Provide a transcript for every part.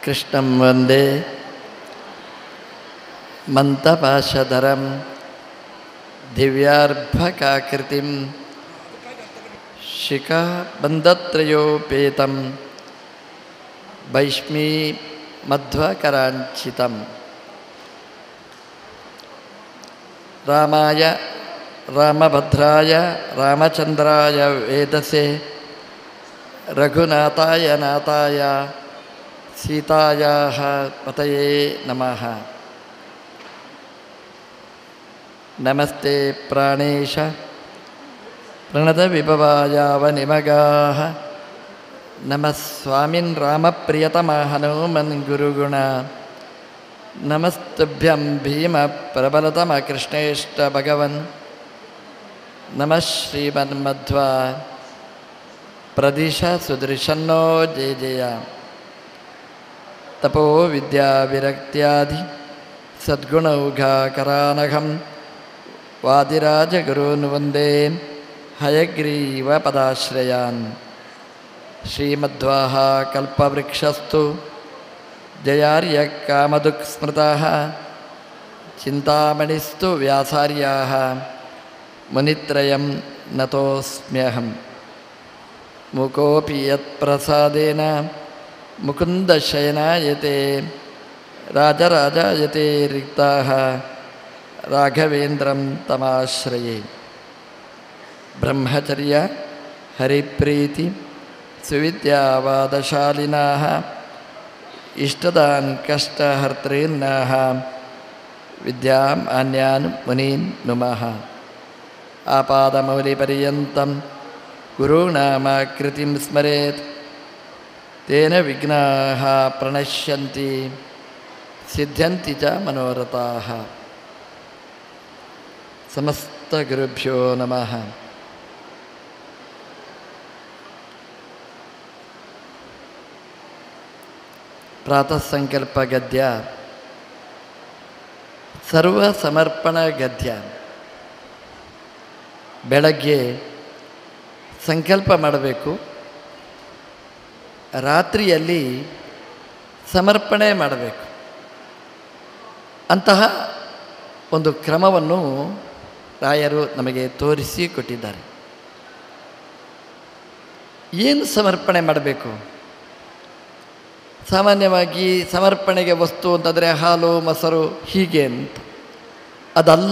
कृष्णं वन्दे मन्तपाशधरं दिव्यार्भकाकृतिं शिखाबन्धत्रयोपेतं वैष्मी मध्वकराञ्चितं रामाय रामभद्राय रामचन्द्राय वेदसे रघुनाथाय नाथाय सीतायाः पतये नमः नमस्ते प्राणेश प्रणतविभवायावनिमगाः नमः स्वामिन् रामप्रियतमः हनुमन् गुरुगुण नमस्तुभ्यं भीमप्रबलतमकृष्णेष्ट भगवन् नमः श्रीमन्मध्वा प्रदिश सुदृशन्नो जय जय तपो विद्याविरक्त्यादि सद्गुणौघाकरानघं वादिराजगुरून् वन्दे हयग्रीवपदाश्रयान् श्रीमध्वाः कल्पवृक्षस्तु जयार्यकामदुक्स्मृताः चिन्तामणिस्तु व्यासार्याः मुनित्रयं नतोऽस्म्यहम् मुकोऽपि यत्प्रसादेन मुकुन्दशयनायते राजराजायते रिक्ताः राघवेन्द्रं तमाश्रये ब्रह्मचर्य हरिप्रीति सुविद्यावादशालिनाः इष्टदान् कष्टहर्तॄन्नाः विद्याम् अन्यान् मुनीन् नुमः आपादमौलिपर्यन्तं गुरूणामाकृतिं स्मरेत् तेन विघ्नाः प्रणश्यन्ति सिद्ध्यन्ति च मनोरथाः समस्तगुरुभ्यो नमः ಪ್ರಾತಃ ಸಂಕಲ್ಪ ಗದ್ಯ ಸರ್ವ ಸಮರ್ಪಣ ಗದ್ಯ ಬೆಳಗ್ಗೆ ಸಂಕಲ್ಪ ಮಾಡಬೇಕು ರಾತ್ರಿಯಲ್ಲಿ ಸಮರ್ಪಣೆ ಮಾಡಬೇಕು ಅಂತಹ ಒಂದು ಕ್ರಮವನ್ನು ರಾಯರು ನಮಗೆ ತೋರಿಸಿ ಕೊಟ್ಟಿದ್ದಾರೆ ಏನು ಸಮರ್ಪಣೆ ಮಾಡಬೇಕು ಸಾಮಾನ್ಯವಾಗಿ ಸಮರ್ಪಣೆಗೆ ವಸ್ತು ಅಂತಂದರೆ ಹಾಲು ಮೊಸರು ಹೀಗೆ ಅಂತ ಅದಲ್ಲ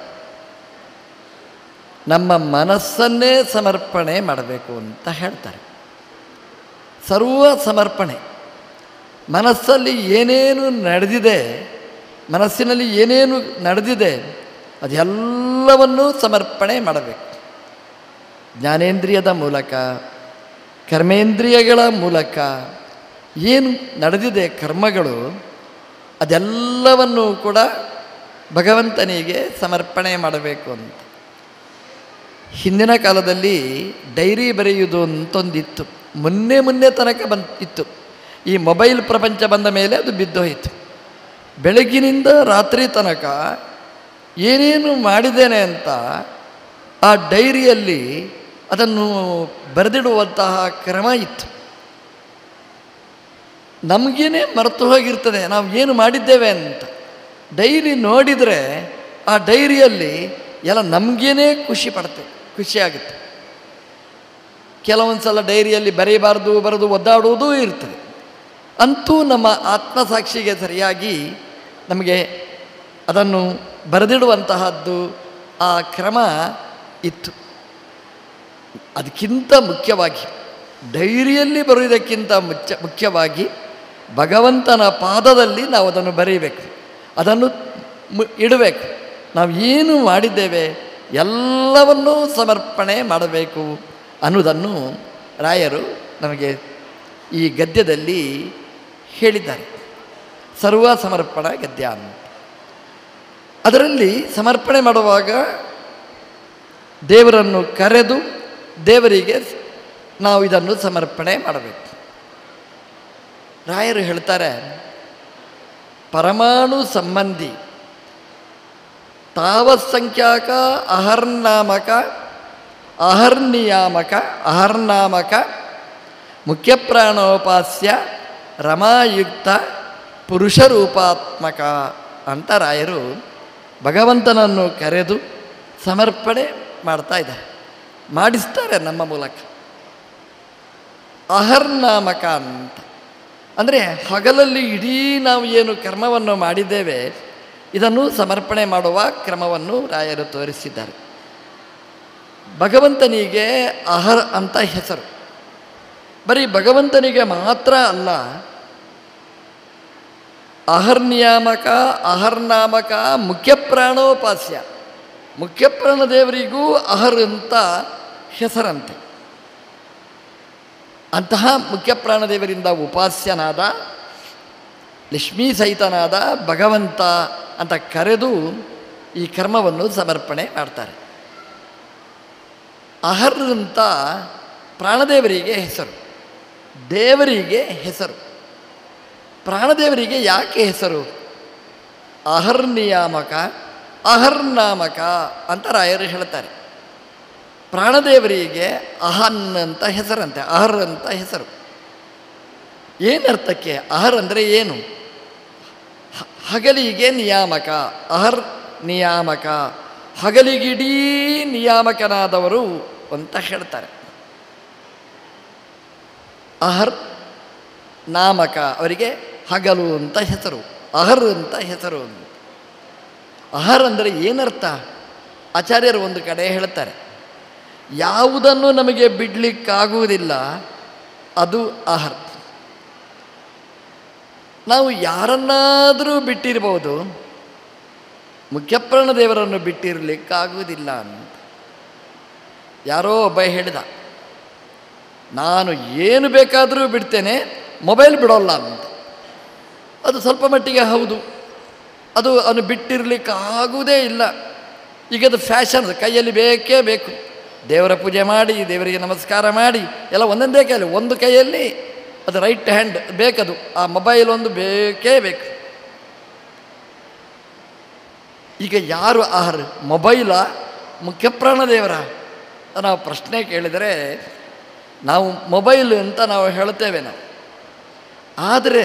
ನಮ್ಮ ಮನಸ್ಸನ್ನೇ ಸಮರ್ಪಣೆ ಮಾಡಬೇಕು ಅಂತ ಹೇಳ್ತಾರೆ ಸರ್ವ ಸಮರ್ಪಣೆ ಮನಸ್ಸಲ್ಲಿ ಏನೇನು ನಡೆದಿದೆ ಮನಸ್ಸಿನಲ್ಲಿ ಏನೇನು ನಡೆದಿದೆ ಅದೆಲ್ಲವನ್ನೂ ಸಮರ್ಪಣೆ ಮಾಡಬೇಕು ಜ್ಞಾನೇಂದ್ರಿಯದ ಮೂಲಕ ಕರ್ಮೇಂದ್ರಿಯಗಳ ಮೂಲಕ ಏನು ನಡೆದಿದೆ ಕರ್ಮಗಳು ಅದೆಲ್ಲವನ್ನೂ ಕೂಡ ಭಗವಂತನಿಗೆ ಸಮರ್ಪಣೆ ಮಾಡಬೇಕು ಅಂತ ಹಿಂದಿನ ಕಾಲದಲ್ಲಿ ಡೈರಿ ಬರೆಯುವುದು ಅಂತೊಂದಿತ್ತು ಮೊನ್ನೆ ಮೊನ್ನೆ ತನಕ ಬಂದು ಇತ್ತು ಈ ಮೊಬೈಲ್ ಪ್ರಪಂಚ ಬಂದ ಮೇಲೆ ಅದು ಬಿದ್ದೋಯಿತು ಬೆಳಗಿನಿಂದ ರಾತ್ರಿ ತನಕ ಏನೇನು ಮಾಡಿದ್ದೇನೆ ಅಂತ ಆ ಡೈರಿಯಲ್ಲಿ ಅದನ್ನು ಬರೆದಿಡುವಂತಹ ಕ್ರಮ ಇತ್ತು ನಮಗೇನೆ ಮರೆತು ಹೋಗಿರ್ತದೆ ನಾವು ಏನು ಮಾಡಿದ್ದೇವೆ ಅಂತ ಡೈರಿ ನೋಡಿದರೆ ಆ ಡೈರಿಯಲ್ಲಿ ಎಲ್ಲ ನಮಗೇನೆ ಖುಷಿ ಪಡ್ತೇವೆ ಖುಷಿಯಾಗುತ್ತೆ ಕೆಲವೊಂದು ಸಲ ಡೈರಿಯಲ್ಲಿ ಬರೀಬಾರ್ದು ಬರೆದು ಒದ್ದಾಡುವುದೂ ಇರ್ತದೆ ಅಂತೂ ನಮ್ಮ ಆತ್ಮಸಾಕ್ಷಿಗೆ ಸರಿಯಾಗಿ ನಮಗೆ ಅದನ್ನು ಬರೆದಿಡುವಂತಹದ್ದು ಆ ಕ್ರಮ ಇತ್ತು ಅದಕ್ಕಿಂತ ಮುಖ್ಯವಾಗಿ ಡೈರಿಯಲ್ಲಿ ಬರೆಯುವುದಕ್ಕಿಂತ ಮುಚ್ಚ ಮುಖ್ಯವಾಗಿ ಭಗವಂತನ ಪಾದದಲ್ಲಿ ನಾವು ಅದನ್ನು ಬರೀಬೇಕು ಅದನ್ನು ಮು ಇಡಬೇಕು ನಾವು ಏನು ಮಾಡಿದ್ದೇವೆ ಎಲ್ಲವನ್ನೂ ಸಮರ್ಪಣೆ ಮಾಡಬೇಕು ಅನ್ನೋದನ್ನು ರಾಯರು ನಮಗೆ ಈ ಗದ್ಯದಲ್ಲಿ ಹೇಳಿದ್ದಾರೆ ಸರ್ವ ಸಮರ್ಪಣ ಗದ್ಯ ಅಂತ ಅದರಲ್ಲಿ ಸಮರ್ಪಣೆ ಮಾಡುವಾಗ ದೇವರನ್ನು ಕರೆದು ದೇವರಿಗೆ ನಾವು ಇದನ್ನು ಸಮರ್ಪಣೆ ಮಾಡಬೇಕು ರಾಯರು ಹೇಳ್ತಾರೆ ಪರಮಾಣು ಸಂಬಂಧಿ ತಾವತ್ ಸಂಖ್ಯಾಕ ಅಹರ್ನಾಮಕ ಅಹರ್ನಿಯಾಮಕ ಅಹರ್ನಾಮಕ ಮುಖ್ಯಪ್ರಾಣೋಪಾಸ್ಯ ರಮಾಯುಕ್ತ ಪುರುಷ ರೂಪಾತ್ಮಕ ಅಂತ ರಾಯರು ಭಗವಂತನನ್ನು ಕರೆದು ಸಮರ್ಪಣೆ ಮಾಡ್ತಾ ಇದ್ದಾರೆ ಮಾಡಿಸ್ತಾರೆ ನಮ್ಮ ಮೂಲಕ ಅಹರ್ನಾಮಕ ಅಂತ ಅಂದರೆ ಹಗಲಲ್ಲಿ ಇಡೀ ನಾವು ಏನು ಕರ್ಮವನ್ನು ಮಾಡಿದ್ದೇವೆ ಇದನ್ನು ಸಮರ್ಪಣೆ ಮಾಡುವ ಕ್ರಮವನ್ನು ರಾಯರು ತೋರಿಸಿದ್ದಾರೆ ಭಗವಂತನಿಗೆ ಅಹರ್ ಅಂತ ಹೆಸರು ಬರೀ ಭಗವಂತನಿಗೆ ಮಾತ್ರ ಅಲ್ಲ ಅಹರ್ನಿಯಾಮಕ ಅಹರ್ನಾಮಕ ಮುಖ್ಯ ಪ್ರಾಣೋಪಾಸ್ಯ ಮುಖ್ಯ ಪ್ರಾಣದೇವರಿಗೂ ಅಹರ್ ಅಂತ ಹೆಸರಂತೆ ಅಂತಹ ಮುಖ್ಯ ಪ್ರಾಣದೇವರಿಂದ ಉಪಾಸ್ಯನಾದ ಲಕ್ಷ್ಮೀ ಸಹಿತನಾದ ಭಗವಂತ ಅಂತ ಕರೆದು ಈ ಕರ್ಮವನ್ನು ಸಮರ್ಪಣೆ ಮಾಡ್ತಾರೆ ಅಹರ್ ಅಂತ ಪ್ರಾಣದೇವರಿಗೆ ಹೆಸರು ದೇವರಿಗೆ ಹೆಸರು ಪ್ರಾಣದೇವರಿಗೆ ಯಾಕೆ ಹೆಸರು ಅಹರ್ನಿಯಾಮಕ ಅಹರ್ನಾಮಕ ಅಂತ ರಾಯರು ಹೇಳ್ತಾರೆ ಪ್ರಾಣದೇವರಿಗೆ ಅಹನ್ ಅಂತ ಹೆಸರಂತೆ ಅಹರ್ ಅಂತ ಹೆಸರು ಏನರ್ಥಕ್ಕೆ ಅಹರ್ ಅಂದರೆ ಏನು ಹ- ಹಗಲಿಗೆ ನಿಯಾಮಕ ಅಹರ್ ನಿಯಾಮಕ ಹಗಲಿಗಿಡೀ ನಿಯಾಮಕನಾದವರು ಅಂತ ಹೇಳ್ತಾರೆ ಅಹರ್ ನಾಮಕ ಅವರಿಗೆ ಹಗಲು ಅಂತ ಹೆಸರು ಅಹರ್ ಅಂತ ಹೆಸರು ಅಹರ್ ಅಂದರೆ ಏನರ್ಥ ಆಚಾರ್ಯರು ಒಂದು ಕಡೆ ಹೇಳ್ತಾರೆ ಯಾವುದನ್ನು ನಮಗೆ ಬಿಡಲಿಕ್ಕಾಗುವುದಿಲ್ಲ ಅದು ಅಹರ್ ನಾವು ಯಾರನ್ನಾದರೂ ಬಿಟ್ಟಿರ್ಬೋದು ಮುಖ್ಯಪ್ರಾಣ ದೇವರನ್ನು ಬಿಟ್ಟಿರಲಿಕ್ಕಾಗುವುದಿಲ್ಲ ಅಂತ ಯಾರೋ ಒಬ್ಬ ಹೇಳಿದ ನಾನು ಏನು ಬೇಕಾದರೂ ಬಿಡ್ತೇನೆ ಮೊಬೈಲ್ ಬಿಡೋಲ್ಲ ಅಂತ ಅದು ಸ್ವಲ್ಪ ಮಟ್ಟಿಗೆ ಹೌದು ಅದು ಅವನು ಬಿಟ್ಟಿರಲಿಕ್ಕಾಗುವುದೇ ಇಲ್ಲ ಈಗ ಅದು ಫ್ಯಾಷನ್ ಕೈಯಲ್ಲಿ ಬೇಕೇ ಬೇಕು ದೇವರ ಪೂಜೆ ಮಾಡಿ ದೇವರಿಗೆ ನಮಸ್ಕಾರ ಮಾಡಿ ಎಲ್ಲ ಒಂದೊಂದೇ ಕೈಯಲ್ಲಿ ಒಂದು ಕೈಯಲ್ಲಿ ಅದು ರೈಟ್ ಹ್ಯಾಂಡ್ ಬೇಕದು ಆ ಮೊಬೈಲ್ ಒಂದು ಬೇಕೇ ಬೇಕು ಈಗ ಯಾರು ಆಹಾರ ಮೊಬೈಲ ಮುಖ್ಯಪ್ರಾಣ ದೇವರ ನಾವು ಪ್ರಶ್ನೆ ಕೇಳಿದರೆ ನಾವು ಮೊಬೈಲ್ ಅಂತ ನಾವು ಹೇಳ್ತೇವೆ ನಾವು ಆದರೆ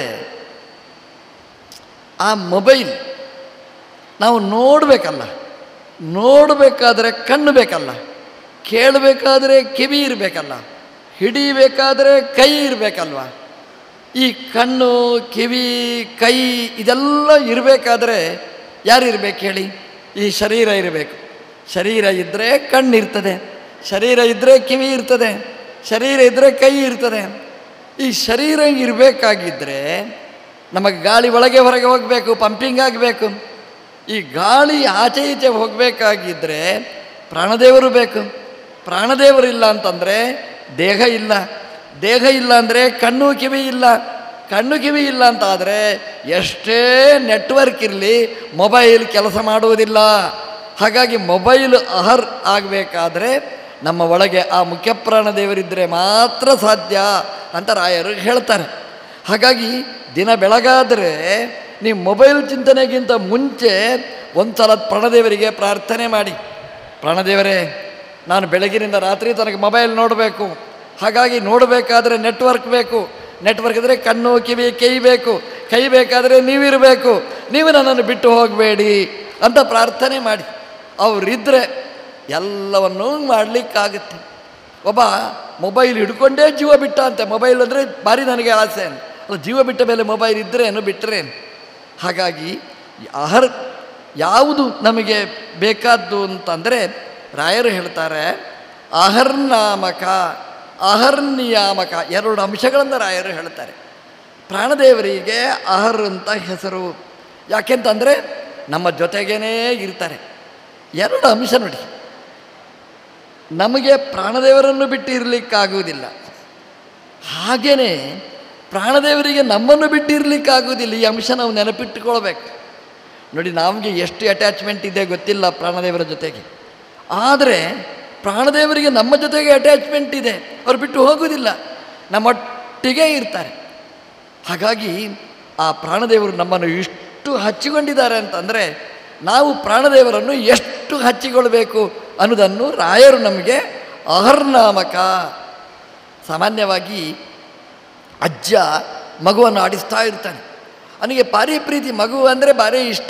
ಆ ಮೊಬೈಲ್ ನಾವು ನೋಡಬೇಕಲ್ಲ ನೋಡಬೇಕಾದ್ರೆ ಕಣ್ಣು ಬೇಕಲ್ಲ ಕೇಳಬೇಕಾದ್ರೆ ಕಿವಿ ಇರಬೇಕಲ್ಲ ಹಿಡಿಬೇಕಾದ್ರೆ ಕೈ ಇರಬೇಕಲ್ವ ಈ ಕಣ್ಣು ಕಿವಿ ಕೈ ಇದೆಲ್ಲ ಇರಬೇಕಾದ್ರೆ ಯಾರು ಇರಬೇಕು ಹೇಳಿ ಈ ಶರೀರ ಇರಬೇಕು ಶರೀರ ಇದ್ದರೆ ಕಣ್ಣಿರ್ತದೆ ಶರೀರ ಇದ್ದರೆ ಕಿವಿ ಇರ್ತದೆ ಶರೀರ ಇದ್ದರೆ ಕೈ ಇರ್ತದೆ ಈ ಶರೀರ ಇರಬೇಕಾಗಿದ್ದರೆ ನಮಗೆ ಗಾಳಿ ಒಳಗೆ ಹೊರಗೆ ಹೋಗಬೇಕು ಪಂಪಿಂಗ್ ಆಗಬೇಕು ಈ ಗಾಳಿ ಆಚೆ ಈಚೆ ಹೋಗಬೇಕಾಗಿದ್ದರೆ ಪ್ರಾಣದೇವರು ಬೇಕು ಪ್ರಾಣದೇವರಿಲ್ಲ ಅಂತಂದರೆ ದೇಹ ಇಲ್ಲ ದೇಹ ಇಲ್ಲ ಅಂದರೆ ಕಣ್ಣು ಕಿವಿ ಇಲ್ಲ ಕಣ್ಣು ಕಿವಿ ಇಲ್ಲ ಅಂತ ಆದರೆ ಎಷ್ಟೇ ನೆಟ್ವರ್ಕ್ ಇರಲಿ ಮೊಬೈಲ್ ಕೆಲಸ ಮಾಡುವುದಿಲ್ಲ ಹಾಗಾಗಿ ಮೊಬೈಲ್ ಅಹರ್ ಆಗಬೇಕಾದ್ರೆ ನಮ್ಮ ಒಳಗೆ ಆ ಮುಖ್ಯಪ್ರಾಣ ದೇವರಿದ್ದರೆ ಮಾತ್ರ ಸಾಧ್ಯ ಅಂತ ರಾಯರು ಹೇಳ್ತಾರೆ ಹಾಗಾಗಿ ದಿನ ಬೆಳಗಾದರೆ ನೀವು ಮೊಬೈಲ್ ಚಿಂತನೆಗಿಂತ ಮುಂಚೆ ಒಂದು ಸಲ ಪ್ರಾಣದೇವರಿಗೆ ಪ್ರಾರ್ಥನೆ ಮಾಡಿ ಪ್ರಾಣದೇವರೇ ನಾನು ಬೆಳಗಿನಿಂದ ರಾತ್ರಿ ತನಕ ಮೊಬೈಲ್ ನೋಡಬೇಕು ಹಾಗಾಗಿ ನೋಡಬೇಕಾದ್ರೆ ನೆಟ್ವರ್ಕ್ ಬೇಕು ನೆಟ್ವರ್ಕ್ ಇದ್ದರೆ ಕಣ್ಣು ಕಿವಿ ಕೈ ಬೇಕು ಕೈ ಬೇಕಾದರೆ ನೀವಿರಬೇಕು ನೀವು ನನ್ನನ್ನು ಬಿಟ್ಟು ಹೋಗಬೇಡಿ ಅಂತ ಪ್ರಾರ್ಥನೆ ಮಾಡಿ ಅವರಿದ್ದರೆ ಎಲ್ಲವನ್ನೂ ಮಾಡಲಿಕ್ಕಾಗುತ್ತೆ ಒಬ್ಬ ಮೊಬೈಲ್ ಹಿಡ್ಕೊಂಡೇ ಜೀವ ಬಿಟ್ಟ ಅಂತೆ ಮೊಬೈಲ್ ಅಂದರೆ ಭಾರಿ ನನಗೆ ಆಸೆ ಅಂತ ಅದು ಜೀವ ಬಿಟ್ಟ ಮೇಲೆ ಮೊಬೈಲ್ ಇದ್ದರೇನು ಬಿಟ್ಟರೇನು ಹಾಗಾಗಿ ಅಹರ್ ಯಾವುದು ನಮಗೆ ಬೇಕಾದ್ದು ಅಂತಂದರೆ ರಾಯರು ಹೇಳ್ತಾರೆ ಅಹರ್ನಾಮಕ ಅಹರ್ನಿಯಾಮಕ ಎರಡು ಅಂಶಗಳನ್ನು ರಾಯರು ಹೇಳ್ತಾರೆ ಪ್ರಾಣದೇವರಿಗೆ ಅಹರ್ ಅಂತ ಹೆಸರು ಯಾಕೆಂತಂದರೆ ನಮ್ಮ ಜೊತೆಗೇನೇ ಇರ್ತಾರೆ ಎರಡು ಅಂಶ ನೋಡಿ ನಮಗೆ ಪ್ರಾಣದೇವರನ್ನು ಬಿಟ್ಟು ಇರಲಿಕ್ಕಾಗುವುದಿಲ್ಲ ಹಾಗೆಯೇ ಪ್ರಾಣದೇವರಿಗೆ ನಮ್ಮನ್ನು ಬಿಟ್ಟು ಇರಲಿಕ್ಕಾಗುವುದಿಲ್ಲ ಈ ಅಂಶ ನಾವು ನೆನಪಿಟ್ಟುಕೊಳ್ಬೇಕು ನೋಡಿ ನಮಗೆ ಎಷ್ಟು ಅಟ್ಯಾಚ್ಮೆಂಟ್ ಇದೆ ಗೊತ್ತಿಲ್ಲ ಪ್ರಾಣದೇವರ ಜೊತೆಗೆ ಆದರೆ ಪ್ರಾಣದೇವರಿಗೆ ನಮ್ಮ ಜೊತೆಗೆ ಅಟ್ಯಾಚ್ಮೆಂಟ್ ಇದೆ ಅವ್ರು ಬಿಟ್ಟು ಹೋಗುವುದಿಲ್ಲ ನಮ್ಮೊಟ್ಟಿಗೆ ಇರ್ತಾರೆ ಹಾಗಾಗಿ ಆ ಪ್ರಾಣದೇವರು ನಮ್ಮನ್ನು ಇಷ್ಟು ಹಚ್ಚಿಕೊಂಡಿದ್ದಾರೆ ಅಂತಂದರೆ ನಾವು ಪ್ರಾಣದೇವರನ್ನು ಎಷ್ಟು ಹಚ್ಚಿಕೊಳ್ಬೇಕು ಅನ್ನೋದನ್ನು ರಾಯರು ನಮಗೆ ಅಹರ್ನಾಮಕ ಸಾಮಾನ್ಯವಾಗಿ ಅಜ್ಜ ಮಗುವನ್ನು ಆಡಿಸ್ತಾ ಇರ್ತಾನೆ ಅವನಿಗೆ ಭಾರಿ ಪ್ರೀತಿ ಮಗು ಅಂದರೆ ಭಾರಿ ಇಷ್ಟ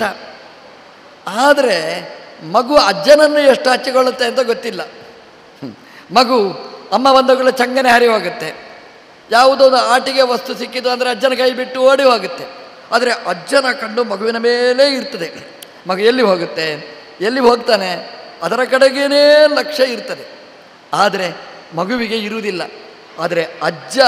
ಆದರೆ ಮಗು ಅಜ್ಜನನ್ನು ಎಷ್ಟು ಹಚ್ಚಿಕೊಳ್ಳುತ್ತೆ ಅಂತ ಗೊತ್ತಿಲ್ಲ ಹ್ಮ್. ಮಗು ಅಮ್ಮ ಬಂದಗಳು ಚಂಗನೆ ಹರಿ ಹೋಗುತ್ತೆ ಯಾವುದೋ ಒಂದು ಆಟಿಗೆ ವಸ್ತು ಸಿಕ್ಕಿತು ಅಂದರೆ ಅಜ್ಜನ ಕೈ ಬಿಟ್ಟು ಓಡಿ ಹೋಗುತ್ತೆ ಆದರೆ ಅಜ್ಜನ ಕಣ್ಣು ಮಗುವಿನ ಮೇಲೆ ಇರ್ತದೆ ಮಗು ಎಲ್ಲಿ ಹೋಗುತ್ತೆ ಎಲ್ಲಿ ಹೋಗ್ತಾನೆ ಅದರ ಕಡೆಗೇನೇ ಲಕ್ಷ್ಯ ಇರ್ತದೆ ಆದರೆ ಮಗುವಿಗೆ ಇರುವುದಿಲ್ಲ ಆದರೆ ಅಜ್ಜ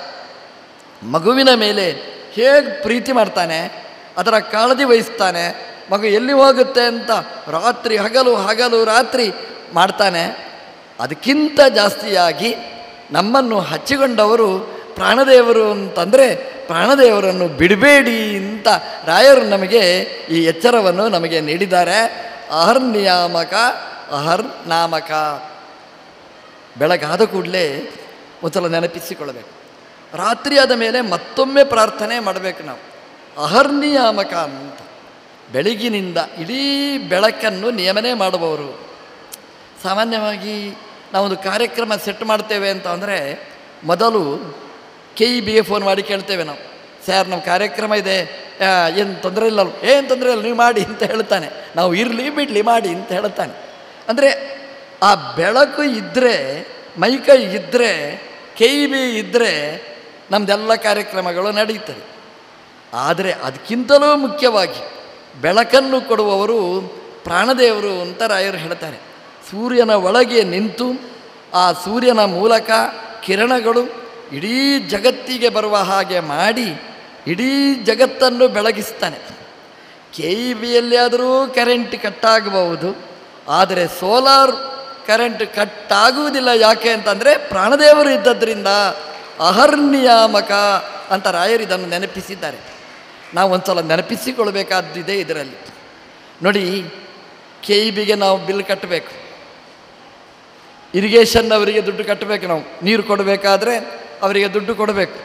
ಮಗುವಿನ ಮೇಲೆ ಹೇಗೆ ಪ್ರೀತಿ ಮಾಡ್ತಾನೆ ಅದರ ಕಾಳಜಿ ವಹಿಸ್ತಾನೆ ಮಗು ಎಲ್ಲಿ ಹೋಗುತ್ತೆ ಅಂತ ರಾತ್ರಿ ಹಗಲು ಹಗಲು ರಾತ್ರಿ ಮಾಡ್ತಾನೆ ಅದಕ್ಕಿಂತ ಜಾಸ್ತಿಯಾಗಿ ನಮ್ಮನ್ನು ಹಚ್ಚಿಕೊಂಡವರು ಪ್ರಾಣದೇವರು ಅಂತಂದರೆ ಪ್ರಾಣದೇವರನ್ನು ಬಿಡಬೇಡಿ ಅಂತ ರಾಯರು ನಮಗೆ ಈ ಎಚ್ಚರವನ್ನು ನಮಗೆ ನೀಡಿದ್ದಾರೆ ಅಹರ್ನಿಯಾಮಕ ಅಹರ್ನಾಮಕ ಬೆಳಗಾದ ಕೂಡಲೇ ಒಂದ್ಸಲ ನೆನಪಿಸಿಕೊಳ್ಳಬೇಕು ರಾತ್ರಿ ಆದ ಮೇಲೆ ಮತ್ತೊಮ್ಮೆ ಪ್ರಾರ್ಥನೆ ಮಾಡಬೇಕು ನಾವು ಅಹರ್ನಿಯಾಮಕ ಅಂತ ಬೆಳಗಿನಿಂದ ಇಡೀ ಬೆಳಕನ್ನು ನಿಯಮನೆ ಮಾಡುವವರು ಸಾಮಾನ್ಯವಾಗಿ ನಾವೊಂದು ಕಾರ್ಯಕ್ರಮ ಸೆಟ್ ಮಾಡ್ತೇವೆ ಅಂತ ಅಂದರೆ ಮೊದಲು ಕೆ ಇ ಬಿಗೆ ಫೋನ್ ಮಾಡಿ ಕೇಳ್ತೇವೆ ನಾವು ಸರ್ ನಮ್ಮ ಕಾರ್ಯಕ್ರಮ ಇದೆ ಏನು ತೊಂದರೆ ಇಲ್ಲ ಏನು ತೊಂದರೆ ಇಲ್ಲ ನೀವು ಮಾಡಿ ಅಂತ ಹೇಳ್ತಾನೆ ನಾವು ಇರಲಿ ಬಿಡಲಿ ಮಾಡಿ ಅಂತ ಹೇಳ್ತಾನೆ ಅಂದರೆ ಆ ಬೆಳಕು ಇದ್ದರೆ ಮೈಕೈ ಇದ್ದರೆ ಕೆ ಇ ಬಿ ಇದ್ದರೆ ನಮ್ಮದೆಲ್ಲ ಕಾರ್ಯಕ್ರಮಗಳು ನಡೆಯುತ್ತದೆ ಆದರೆ ಅದಕ್ಕಿಂತಲೂ ಮುಖ್ಯವಾಗಿ ಬೆಳಕನ್ನು ಕೊಡುವವರು ಪ್ರಾಣದೇವರು ಅಂತ ರಾಯರು ಹೇಳ್ತಾರೆ ಸೂರ್ಯನ ಒಳಗೆ ನಿಂತು ಆ ಸೂರ್ಯನ ಮೂಲಕ ಕಿರಣಗಳು ಇಡೀ ಜಗತ್ತಿಗೆ ಬರುವ ಹಾಗೆ ಮಾಡಿ ಇಡೀ ಜಗತ್ತನ್ನು ಬೆಳಗಿಸ್ತಾನೆ ಕೆ ಇ ಬಿಯಲ್ಲಿ ಆದರೂ ಕರೆಂಟ್ ಕಟ್ಟಾಗಬಹುದು ಆದರೆ ಸೋಲಾರ್ ಕರೆಂಟ್ ಕಟ್ಟಾಗುವುದಿಲ್ಲ ಯಾಕೆ ಅಂತಂದರೆ ಪ್ರಾಣದೇವರು ಇದ್ದದ್ರಿಂದ ಅಹರ್ನಿಯಾಮಕ ಅಂತ ರಾಯರು ಇದನ್ನು ನೆನಪಿಸಿದ್ದಾರೆ ನಾವು ಒಂದು ಸಲ ನೆನಪಿಸಿಕೊಳ್ಬೇಕಾದ್ದಿದೆ ಇದರಲ್ಲಿ ನೋಡಿ ಕೆ ಇ ಬಿಗೆ ನಾವು ಬಿಲ್ ಕಟ್ಟಬೇಕು ಇರಿಗೇಷನ್ ಅವರಿಗೆ ದುಡ್ಡು ಕಟ್ಟಬೇಕು ನಾವು ನೀರು ಕೊಡಬೇಕಾದ್ರೆ ಅವರಿಗೆ ದುಡ್ಡು ಕೊಡಬೇಕು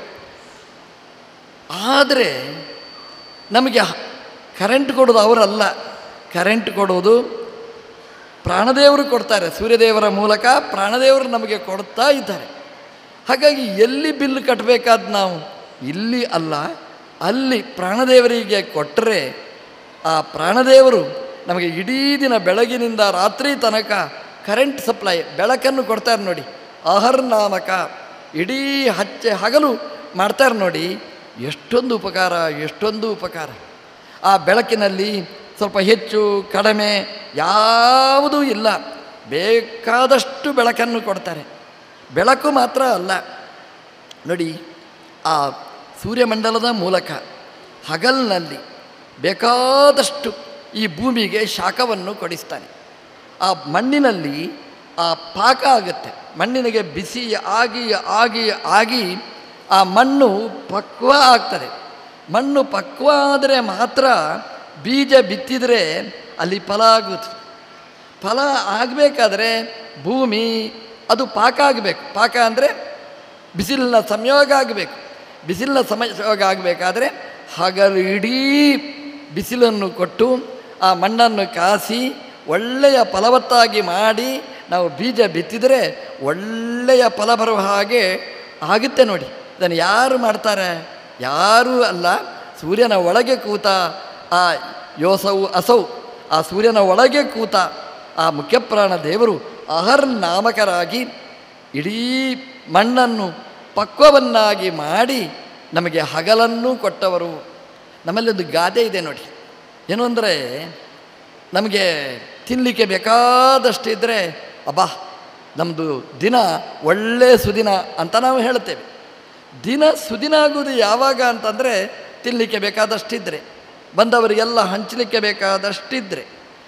ಆದರೆ ನಮಗೆ ಕರೆಂಟ್ ಕೊಡೋದು ಅವರಲ್ಲ ಕರೆಂಟ್ ಕೊಡೋದು ಪ್ರಾಣದೇವರು ಕೊಡ್ತಾರೆ ಸೂರ್ಯದೇವರ ಮೂಲಕ ಪ್ರಾಣದೇವರು ನಮಗೆ ಕೊಡ್ತಾ ಇದ್ದಾರೆ ಹಾಗಾಗಿ ಎಲ್ಲಿ ಬಿಲ್ ಕಟ್ಟಬೇಕಾದ ನಾವು ಇಲ್ಲಿ ಅಲ್ಲ ಅಲ್ಲಿ ಪ್ರಾಣದೇವರಿಗೆ ಕೊಟ್ಟರೆ ಆ ಪ್ರಾಣದೇವರು ನಮಗೆ ಇಡೀ ದಿನ ಬೆಳಗಿನಿಂದ ರಾತ್ರಿ ತನಕ ಕರೆಂಟ್ ಸಪ್ಲೈ ಬೆಳಕನ್ನು ಕೊಡ್ತಾರೆ ನೋಡಿ ಅಹರ್ನಾಮಕ ಇಡೀ ಹಚ್ಚೆ ಹಗಲು ಮಾಡ್ತಾರೆ ನೋಡಿ ಎಷ್ಟೊಂದು ಉಪಕಾರ ಎಷ್ಟೊಂದು ಉಪಕಾರ ಆ ಬೆಳಕಿನಲ್ಲಿ ಸ್ವಲ್ಪ ಹೆಚ್ಚು ಕಡಿಮೆ ಯಾವುದೂ ಇಲ್ಲ ಬೇಕಾದಷ್ಟು ಬೆಳಕನ್ನು ಕೊಡ್ತಾರೆ ಬೆಳಕು ಮಾತ್ರ ಅಲ್ಲ ನೋಡಿ ಆ ಸೂರ್ಯಮಂಡಲದ ಮೂಲಕ ಹಗಲಿನಲ್ಲಿ ಬೇಕಾದಷ್ಟು ಈ ಭೂಮಿಗೆ ಶಾಖವನ್ನು ಕೊಡಿಸ್ತಾನೆ ಆ ಮಣ್ಣಿನಲ್ಲಿ ಆ ಪಾಕ ಆಗುತ್ತೆ ಮಣ್ಣಿನಿಗೆ ಬಿಸಿ ಆಗಿ ಆಗಿ ಆಗಿ ಆ ಮಣ್ಣು ಪಕ್ವ ಆಗ್ತದೆ ಮಣ್ಣು ಪಕ್ವ ಆದರೆ ಮಾತ್ರ ಬೀಜ ಬಿತ್ತಿದರೆ ಅಲ್ಲಿ ಫಲ ಆಗುತ್ತೆ ಫಲ ಆಗಬೇಕಾದ್ರೆ ಭೂಮಿ ಅದು ಪಾಕ ಆಗಬೇಕು ಪಾಕ ಅಂದರೆ ಬಿಸಿಲಿನ ಸಂಯೋಗ ಆಗಬೇಕು ಬಿಸಿಲಿನ ಸಂಯೋಗ ಆಗಬೇಕಾದ್ರೆ ಹಗಲು ಇಡೀ ಬಿಸಿಲನ್ನು ಕೊಟ್ಟು ಆ ಮಣ್ಣನ್ನು ಕಾಸಿ ಒಳ್ಳೆಯ ಫಲವತ್ತಾಗಿ ಮಾಡಿ ನಾವು ಬೀಜ ಬಿತ್ತಿದರೆ ಒಳ್ಳೆಯ ಫಲ ಬರುವ ಹಾಗೆ ಆಗುತ್ತೆ ನೋಡಿ ಇದನ್ನು ಯಾರು ಮಾಡ್ತಾರೆ ಯಾರೂ ಅಲ್ಲ ಸೂರ್ಯನ ಒಳಗೆ ಕೂತ ಆ ಯೋಸವು ಅಸೌ ಆ ಸೂರ್ಯನ ಒಳಗೆ ಕೂತ ಆ ಮುಖ್ಯಪ್ರಾಣ ದೇವರು ಅಹರ್ನಾಮಕರಾಗಿ ಇಡೀ ಮಣ್ಣನ್ನು ಪಕ್ವವನ್ನಾಗಿ ಮಾಡಿ ನಮಗೆ ಹಗಲನ್ನು ಕೊಟ್ಟವರು ನಮ್ಮಲ್ಲಿ ಒಂದು ಗಾದೆ ಇದೆ ನೋಡಿ ಏನು ಅಂದರೆ ನಮಗೆ ತಿನ್ನಲಿಕ್ಕೆ ಬೇಕಾದಷ್ಟಿದ್ದರೆ ಅಬ್ಬಾ ನಮ್ಮದು ದಿನ ಒಳ್ಳೆಯ ಸುದಿನ ಅಂತ ನಾವು ಹೇಳ್ತೇವೆ ದಿನ ಸುದಿನ ಆಗುವುದು ಯಾವಾಗ ಅಂತಂದರೆ ತಿನ್ನಲಿಕ್ಕೆ ಬೇಕಾದಷ್ಟಿದ್ದರೆ ಬಂದವರಿಗೆಲ್ಲ ಹಂಚಲಿಕ್ಕೆ ಬೇಕಾದಷ್ಟಿದ್ದರೆ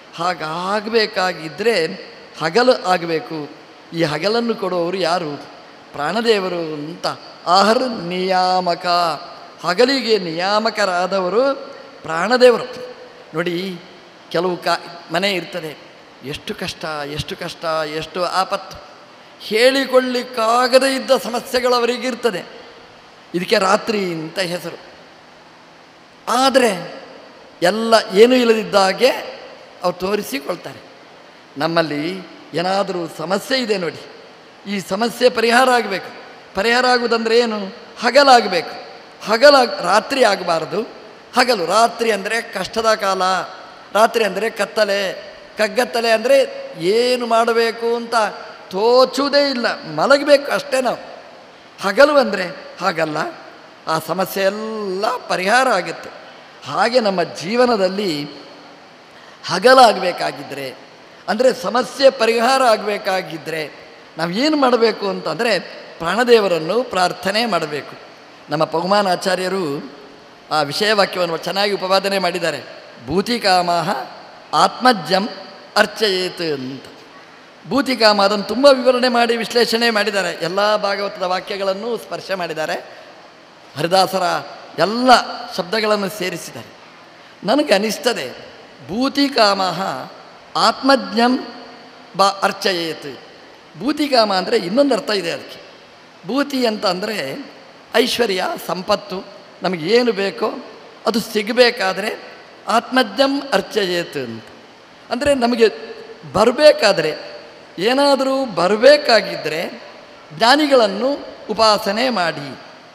ಹಾಗಾಗಬೇಕಾಗಿದ್ದರೆ ಹಗಲು ಆಗಬೇಕು ಈ ಹಗಲನ್ನು ಕೊಡುವವರು ಯಾರು ಪ್ರಾಣದೇವರು ಅಂತ ಆಹರ್ ನಿಯಾಮಕ ಹಗಲಿಗೆ ನಿಯಾಮಕರಾದವರು ಪ್ರಾಣದೇವರು ನೋಡಿ ಕೆಲವು ಕಾ ಮನೆ ಇರ್ತದೆ ಎಷ್ಟು ಕಷ್ಟ ಎಷ್ಟು ಕಷ್ಟ ಎಷ್ಟು ಆಪತ್ತು ಹೇಳಿಕೊಳ್ಳಿಕ್ಕಾಗದೇ ಇದ್ದ ಸಮಸ್ಯೆಗಳು ಅವರಿಗಿರ್ತದೆ ಇದಕ್ಕೆ ರಾತ್ರಿ ಅಂತ ಹೆಸರು ಆದರೆ ಎಲ್ಲ ಏನೂ ಇಲ್ಲದಿದ್ದಾಗೆ ಅವ್ರು ತೋರಿಸಿಕೊಳ್ತಾರೆ ನಮ್ಮಲ್ಲಿ ಏನಾದರೂ ಸಮಸ್ಯೆ ಇದೆ ನೋಡಿ ಈ ಸಮಸ್ಯೆ ಪರಿಹಾರ ಆಗಬೇಕು ಪರಿಹಾರ ಆಗುವುದಂದ್ರೆ ಏನು ಹಗಲಾಗಬೇಕು ಹಗಲ ರಾತ್ರಿ ಆಗಬಾರ್ದು ಹಗಲು ರಾತ್ರಿ ಅಂದರೆ ಕಷ್ಟದ ಕಾಲ ರಾತ್ರಿ ಅಂದರೆ ಕತ್ತಲೆ ಕಗ್ಗತ್ತಲೆ ಅಂದರೆ ಏನು ಮಾಡಬೇಕು ಅಂತ ತೋಚುವುದೇ ಇಲ್ಲ ಮಲಗಬೇಕು ಅಷ್ಟೇ ನಾವು ಹಗಲು ಅಂದರೆ ಹಾಗಲ್ಲ ಆ ಸಮಸ್ಯೆ ಎಲ್ಲ ಪರಿಹಾರ ಆಗುತ್ತೆ ಹಾಗೆ ನಮ್ಮ ಜೀವನದಲ್ಲಿ ಹಗಲಾಗಬೇಕಾಗಿದ್ದರೆ ಅಂದರೆ ಸಮಸ್ಯೆ ಪರಿಹಾರ ಆಗಬೇಕಾಗಿದ್ದರೆ ನಾವು ಏನು ಮಾಡಬೇಕು ಅಂತಂದರೆ ಪ್ರಾಣದೇವರನ್ನು ಪ್ರಾರ್ಥನೆ ಮಾಡಬೇಕು ನಮ್ಮ ಪಗುಮಾನಾಚಾರ್ಯರು ಆ ವಿಷಯ ವಾಕ್ಯವನ್ನು ಚೆನ್ನಾಗಿ ಉಪವಾದನೆ ಮಾಡಿದ್ದಾರೆ ಭೂತಿಕಾಮಹ ಆತ್ಮಜ್ಜಂ ಅರ್ಚಯೇತ್ ಅಂತ ಭೂತಿಕಾಮ ಅದನ್ನು ತುಂಬ ವಿವರಣೆ ಮಾಡಿ ವಿಶ್ಲೇಷಣೆ ಮಾಡಿದ್ದಾರೆ ಎಲ್ಲ ಭಾಗವತದ ವಾಕ್ಯಗಳನ್ನು ಸ್ಪರ್ಶ ಮಾಡಿದ್ದಾರೆ ಹರಿದಾಸರ ಎಲ್ಲ ಶಬ್ದಗಳನ್ನು ಸೇರಿಸಿದ್ದಾರೆ ನನಗೆ ಅನಿಸ್ತದೆ ಭೂತಿಕಾಮ ಆತ್ಮಜ್ಞಂ ಬಾ ಅರ್ಚಯೇತ್ ಭೂತಿಕಾಮ ಅಂದರೆ ಇನ್ನೊಂದು ಅರ್ಥ ಇದೆ ಅದಕ್ಕೆ ಭೂತಿ ಅಂತ ಅಂದರೆ ಐಶ್ವರ್ಯ ಸಂಪತ್ತು ನಮಗೆ ಏನು ಬೇಕೋ ಅದು ಸಿಗಬೇಕಾದ್ರೆ ಆತ್ಮಜ್ಞಂ ಅರ್ಚಯೇತ್ ಅಂತ ಅಂದರೆ ನಮಗೆ ಬರಬೇಕಾದ್ರೆ ಏನಾದರೂ ಬರಬೇಕಾಗಿದ್ದರೆ ಜ್ಞಾನಿಗಳನ್ನು ಉಪಾಸನೆ ಮಾಡಿ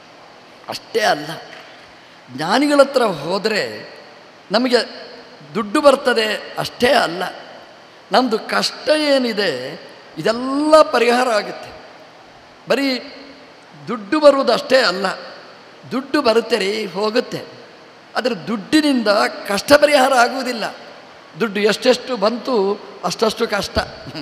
ಅಷ್ಟೇ ಅಲ್ಲ ಜ್ಞಾನಿಗಳ ಹತ್ರ ಹೋದರೆ ನಮಗೆ ದುಡ್ಡು ಬರ್ತದೆ ಅಷ್ಟೇ ಅಲ್ಲ ನಮ್ಮದು ಕಷ್ಟ ಏನಿದೆ ಇದೆಲ್ಲ ಪರಿಹಾರ ಆಗುತ್ತೆ ಬರೀ ದುಡ್ಡು ಬರುವುದು ಅಷ್ಟೇ ಅಲ್ಲ ದುಡ್ಡು ಬರುತ್ತೆ ರೀ ಹೋಗುತ್ತೆ ಆದರೆ ದುಡ್ಡಿನಿಂದ ಕಷ್ಟ ಪರಿಹಾರ ಆಗುವುದಿಲ್ಲ ದುಡ್ಡು ಎಷ್ಟೆಷ್ಟು ಬಂತು ಅಷ್ಟಷ್ಟು ಕಷ್ಟ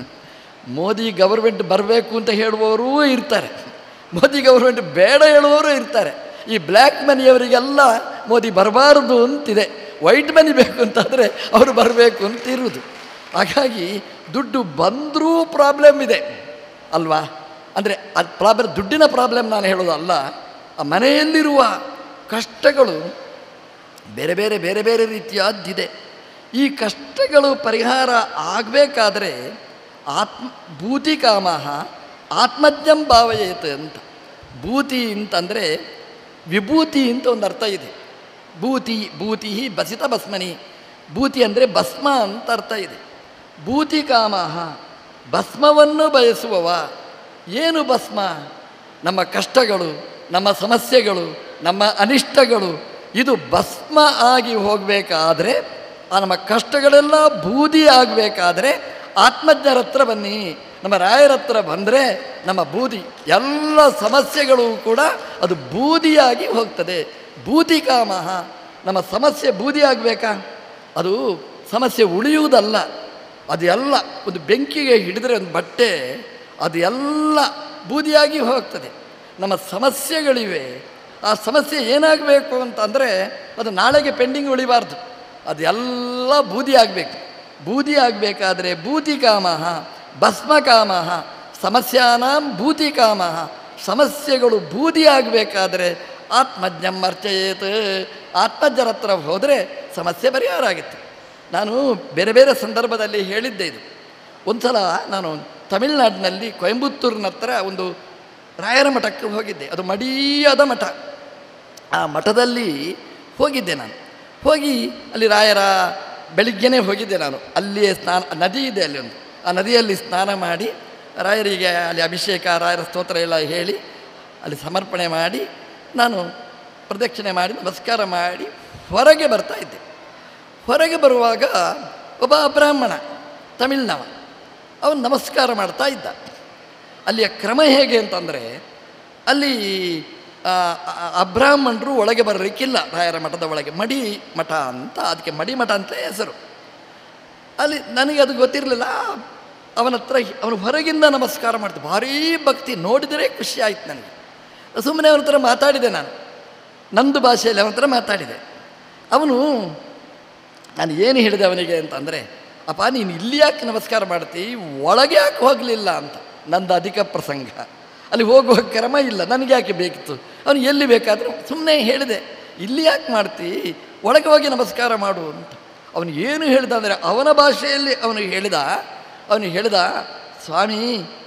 ಮೋದಿ ಗೌರ್ಮೆಂಟ್ ಬರಬೇಕು ಅಂತ ಹೇಳುವವರೂ ಇರ್ತಾರೆ ಮೋದಿ ಗೌರ್ಮೆಂಟ್ ಬೇಡ ಹೇಳುವವರು ಇರ್ತಾರೆ ಈ ಬ್ಲ್ಯಾಕ್ ಮನಿಯವರಿಗೆಲ್ಲ ಮೋದಿ ಬರಬಾರ್ದು ಅಂತಿದೆ ವೈಟ್ ಮನಿ ಬೇಕು ಅಂತಾದರೆ ಅವರು ಬರಬೇಕು ಅಂತ ಇರುವುದು ಹಾಗಾಗಿ ದುಡ್ಡು ಬಂದರೂ ಪ್ರಾಬ್ಲಮ್ ಇದೆ ಅಲ್ವಾ ಅಂದರೆ ಅದು ಪ್ರಾಬ್ಲಮ್ ದುಡ್ಡಿನ ಪ್ರಾಬ್ಲಮ್ ನಾನು ಹೇಳೋದು ಅಲ್ಲ ಆ ಮನೆಯಲ್ಲಿರುವ ಕಷ್ಟಗಳು ಬೇರೆ ಬೇರೆ ಬೇರೆ ಬೇರೆ ರೀತಿಯಾದ್ದಿದೆ ಈ ಕಷ್ಟಗಳು ಪರಿಹಾರ ಆಗಬೇಕಾದ್ರೆ ಆತ್ಮ ಭೂತಿಕಾಮ ಆತ್ಮಜ್ಞಂ ಭಾವಯೇತ್ ಅಂತ ಭೂತಿ ಅಂತಂದರೆ ವಿಭೂತಿ ಅಂತ ಒಂದು ಅರ್ಥ ಇದೆ ಭೂತಿ ಭೂತಿ ಬಸಿತ ಭಸ್ಮನಿ ಭೂತಿ ಅಂದರೆ ಭಸ್ಮ ಅಂತ ಅರ್ಥ ಇದೆ ಭೂತಿಕಾಮ ಭಸ್ಮವನ್ನು ಬಯಸುವವ ಏನು ಭಸ್ಮ ನಮ್ಮ ಕಷ್ಟಗಳು ನಮ್ಮ ಸಮಸ್ಯೆಗಳು ನಮ್ಮ ಅನಿಷ್ಟಗಳು ಇದು ಭಸ್ಮ ಆಗಿ ಹೋಗಬೇಕಾದ್ರೆ ಆ ನಮ್ಮ ಕಷ್ಟಗಳೆಲ್ಲ ಬೂದಿ ಆಗಬೇಕಾದ್ರೆ ಆತ್ಮಜ್ಞರ ಹತ್ರ ಬನ್ನಿ ನಮ್ಮ ರಾಯರ ಹತ್ರ ಬಂದರೆ ನಮ್ಮ ಬೂದಿ ಎಲ್ಲ ಸಮಸ್ಯೆಗಳು ಕೂಡ ಅದು ಬೂದಿಯಾಗಿ ಹೋಗ್ತದೆ ಭೂತಿಕಾಮ ನಮ್ಮ ಸಮಸ್ಯೆ ಬೂದಿ ಆಗಬೇಕಾ ಅದು ಸಮಸ್ಯೆ ಉಳಿಯುವುದಲ್ಲ ಅದು ಎಲ್ಲ ಒಂದು ಬೆಂಕಿಗೆ ಹಿಡಿದರೆ ಒಂದು ಬಟ್ಟೆ ಅದು ಎಲ್ಲ ಬೂದಿಯಾಗಿ ಹೋಗ್ತದೆ ನಮ್ಮ ಸಮಸ್ಯೆಗಳಿವೆ ಆ ಸಮಸ್ಯೆ ಏನಾಗಬೇಕು ಅಂತಂದರೆ ಅದು ನಾಳೆಗೆ ಪೆಂಡಿಂಗ್ ಉಳಿಬಾರ್ದು ಅದು ಎಲ್ಲ ಬೂದಿ ಆಗಬೇಕು ಬೂದಿ ಆಗಬೇಕಾದ್ರೆ ಭೂತಿಕಾಮ ಭಸ್ಮಕಾಮ ಸಮಸ್ಯಾನಾಂ ಭೂತಿಕಾಮ ಸಮಸ್ಯೆಗಳು ಬೂದಿ ಆಗಬೇಕಾದ್ರೆ ಆತ್ಮಜ್ಞಂ ಅರ್ಚಯೇತ್ ಆತ್ಮಜ್ಞರ ಹತ್ರ ಹೋದರೆ ಸಮಸ್ಯೆ ಪರಿಹಾರ ಆಗುತ್ತೆ ನಾನು ಬೇರೆ ಬೇರೆ ಸಂದರ್ಭದಲ್ಲಿ ಹೇಳಿದ್ದೆ ಇದು ಒಂದು ಸಲ ನಾನು ತಮಿಳುನಾಡಿನಲ್ಲಿ ಕೊಯಂಬತ್ತೂರಿನ ಹತ್ರ ಒಂದು ರಾಯರ ಮಠಕ್ಕೆ ಹೋಗಿದ್ದೆ ಅದು ಮಡಿಯಾದ ಮಠ ಆ ಮಠದಲ್ಲಿ ಹೋಗಿದ್ದೆ ನಾನು ಹೋಗಿ ಅಲ್ಲಿ ರಾಯರ ಬೆಳಿಗ್ಗೆನೇ ಹೋಗಿದ್ದೆ ನಾನು ಅಲ್ಲಿಯೇ ಸ್ನಾನ ನದಿ ಇದೆ ಅಲ್ಲಿ ಒಂದು ಆ ನದಿಯಲ್ಲಿ ಸ್ನಾನ ಮಾಡಿ ರಾಯರಿಗೆ ಅಲ್ಲಿ ಅಭಿಷೇಕ ರಾಯರ ಸ್ತೋತ್ರ ಎಲ್ಲ ಹೇಳಿ ಅಲ್ಲಿ ಸಮರ್ಪಣೆ ಮಾಡಿ ನಾನು ಪ್ರದಕ್ಷಿಣೆ ಮಾಡಿ ನಮಸ್ಕಾರ ಮಾಡಿ ಹೊರಗೆ ಬರ್ತಾ ಇದ್ದೆ ಹೊರಗೆ ಬರುವಾಗ ಒಬ್ಬ ಬ್ರಾಹ್ಮಣ ತಮಿಳ್ನವ ಅವನು ನಮಸ್ಕಾರ ಮಾಡ್ತಾ ಇದ್ದ ಅಲ್ಲಿಯ ಕ್ರಮ ಹೇಗೆ ಅಂತಂದರೆ ಅಲ್ಲಿ ಆ, ಆ- ಅಬ್ರಾಹ್ಮಣರು ಒಳಗೆ ಬರಲಿಕ್ಕಿಲ್ಲ ರಾಯರ ಮಠದ ಒಳಗೆ ಮಡಿ ಮಠ ಅಂತ ಅದಕ್ಕೆ ಮಡಿ ಮಠ ಅಂತ ಹೆಸರು ಅಲ್ಲಿ ನನಗೆ ಅದು ಗೊತ್ತಿರಲಿಲ್ಲ ಅವನ ಹತ್ರ ಅವನು ಹೊರಗಿಂದ ನಮಸ್ಕಾರ ಮಾಡ್ತೆ ಭಾರೀ ಭಕ್ತಿ ನೋಡಿದರೆ ಖುಷಿ ಆಯ್ತು ನನಗೆ ಸುಮ್ಮನೆ ಅವನ ಹತ್ರ ಮಾತಾಡಿದೆ ನಾನು ನಂದು ಭಾಷೆಯಲ್ಲಿ ಅವನ ಹತ್ರ ಮಾತಾಡಿದೆ ಅವನು ನಾನು ಏನು ಹೇಳಿದೆ ಅವನಿಗೆ ಅಂತಂದರೆ ಅಪ್ಪ ನೀನು ಇಲ್ಲಿ ಯಾಕೆ ನಮಸ್ಕಾರ ಮಾಡ್ತಿ ಒಳಗೆ ಯಾಕೆ ಹೋಗಲಿಲ್ಲ ಅಂತ ನಂದು ಅಧಿಕ ಪ್ರಸಂಗ ಅಲ್ಲಿ ಹೋಗುವ ಕ್ರಮ ಇಲ್ಲ ನನಗೆ ಯಾಕೆ ಬೇಕಿತ್ತು ಅವನು ಎಲ್ಲಿ ಬೇಕಾದರೂ ಸುಮ್ಮನೆ ಹೇಳಿದೆ ಇಲ್ಲಿ ಯಾಕೆ ಮಾಡ್ತಿ ಒಳಗೆ ಹೋಗಿ ನಮಸ್ಕಾರ ಮಾಡು ಅಂತ ಅವನು ಏನು ಹೇಳಿದ ಅಂದರೆ ಅವನ ಭಾಷೆಯಲ್ಲಿ ಅವನಿಗೆ ಹೇಳಿದ ಅವನಿಗೆ ಹೇಳಿದ ಸ್ವಾಮಿ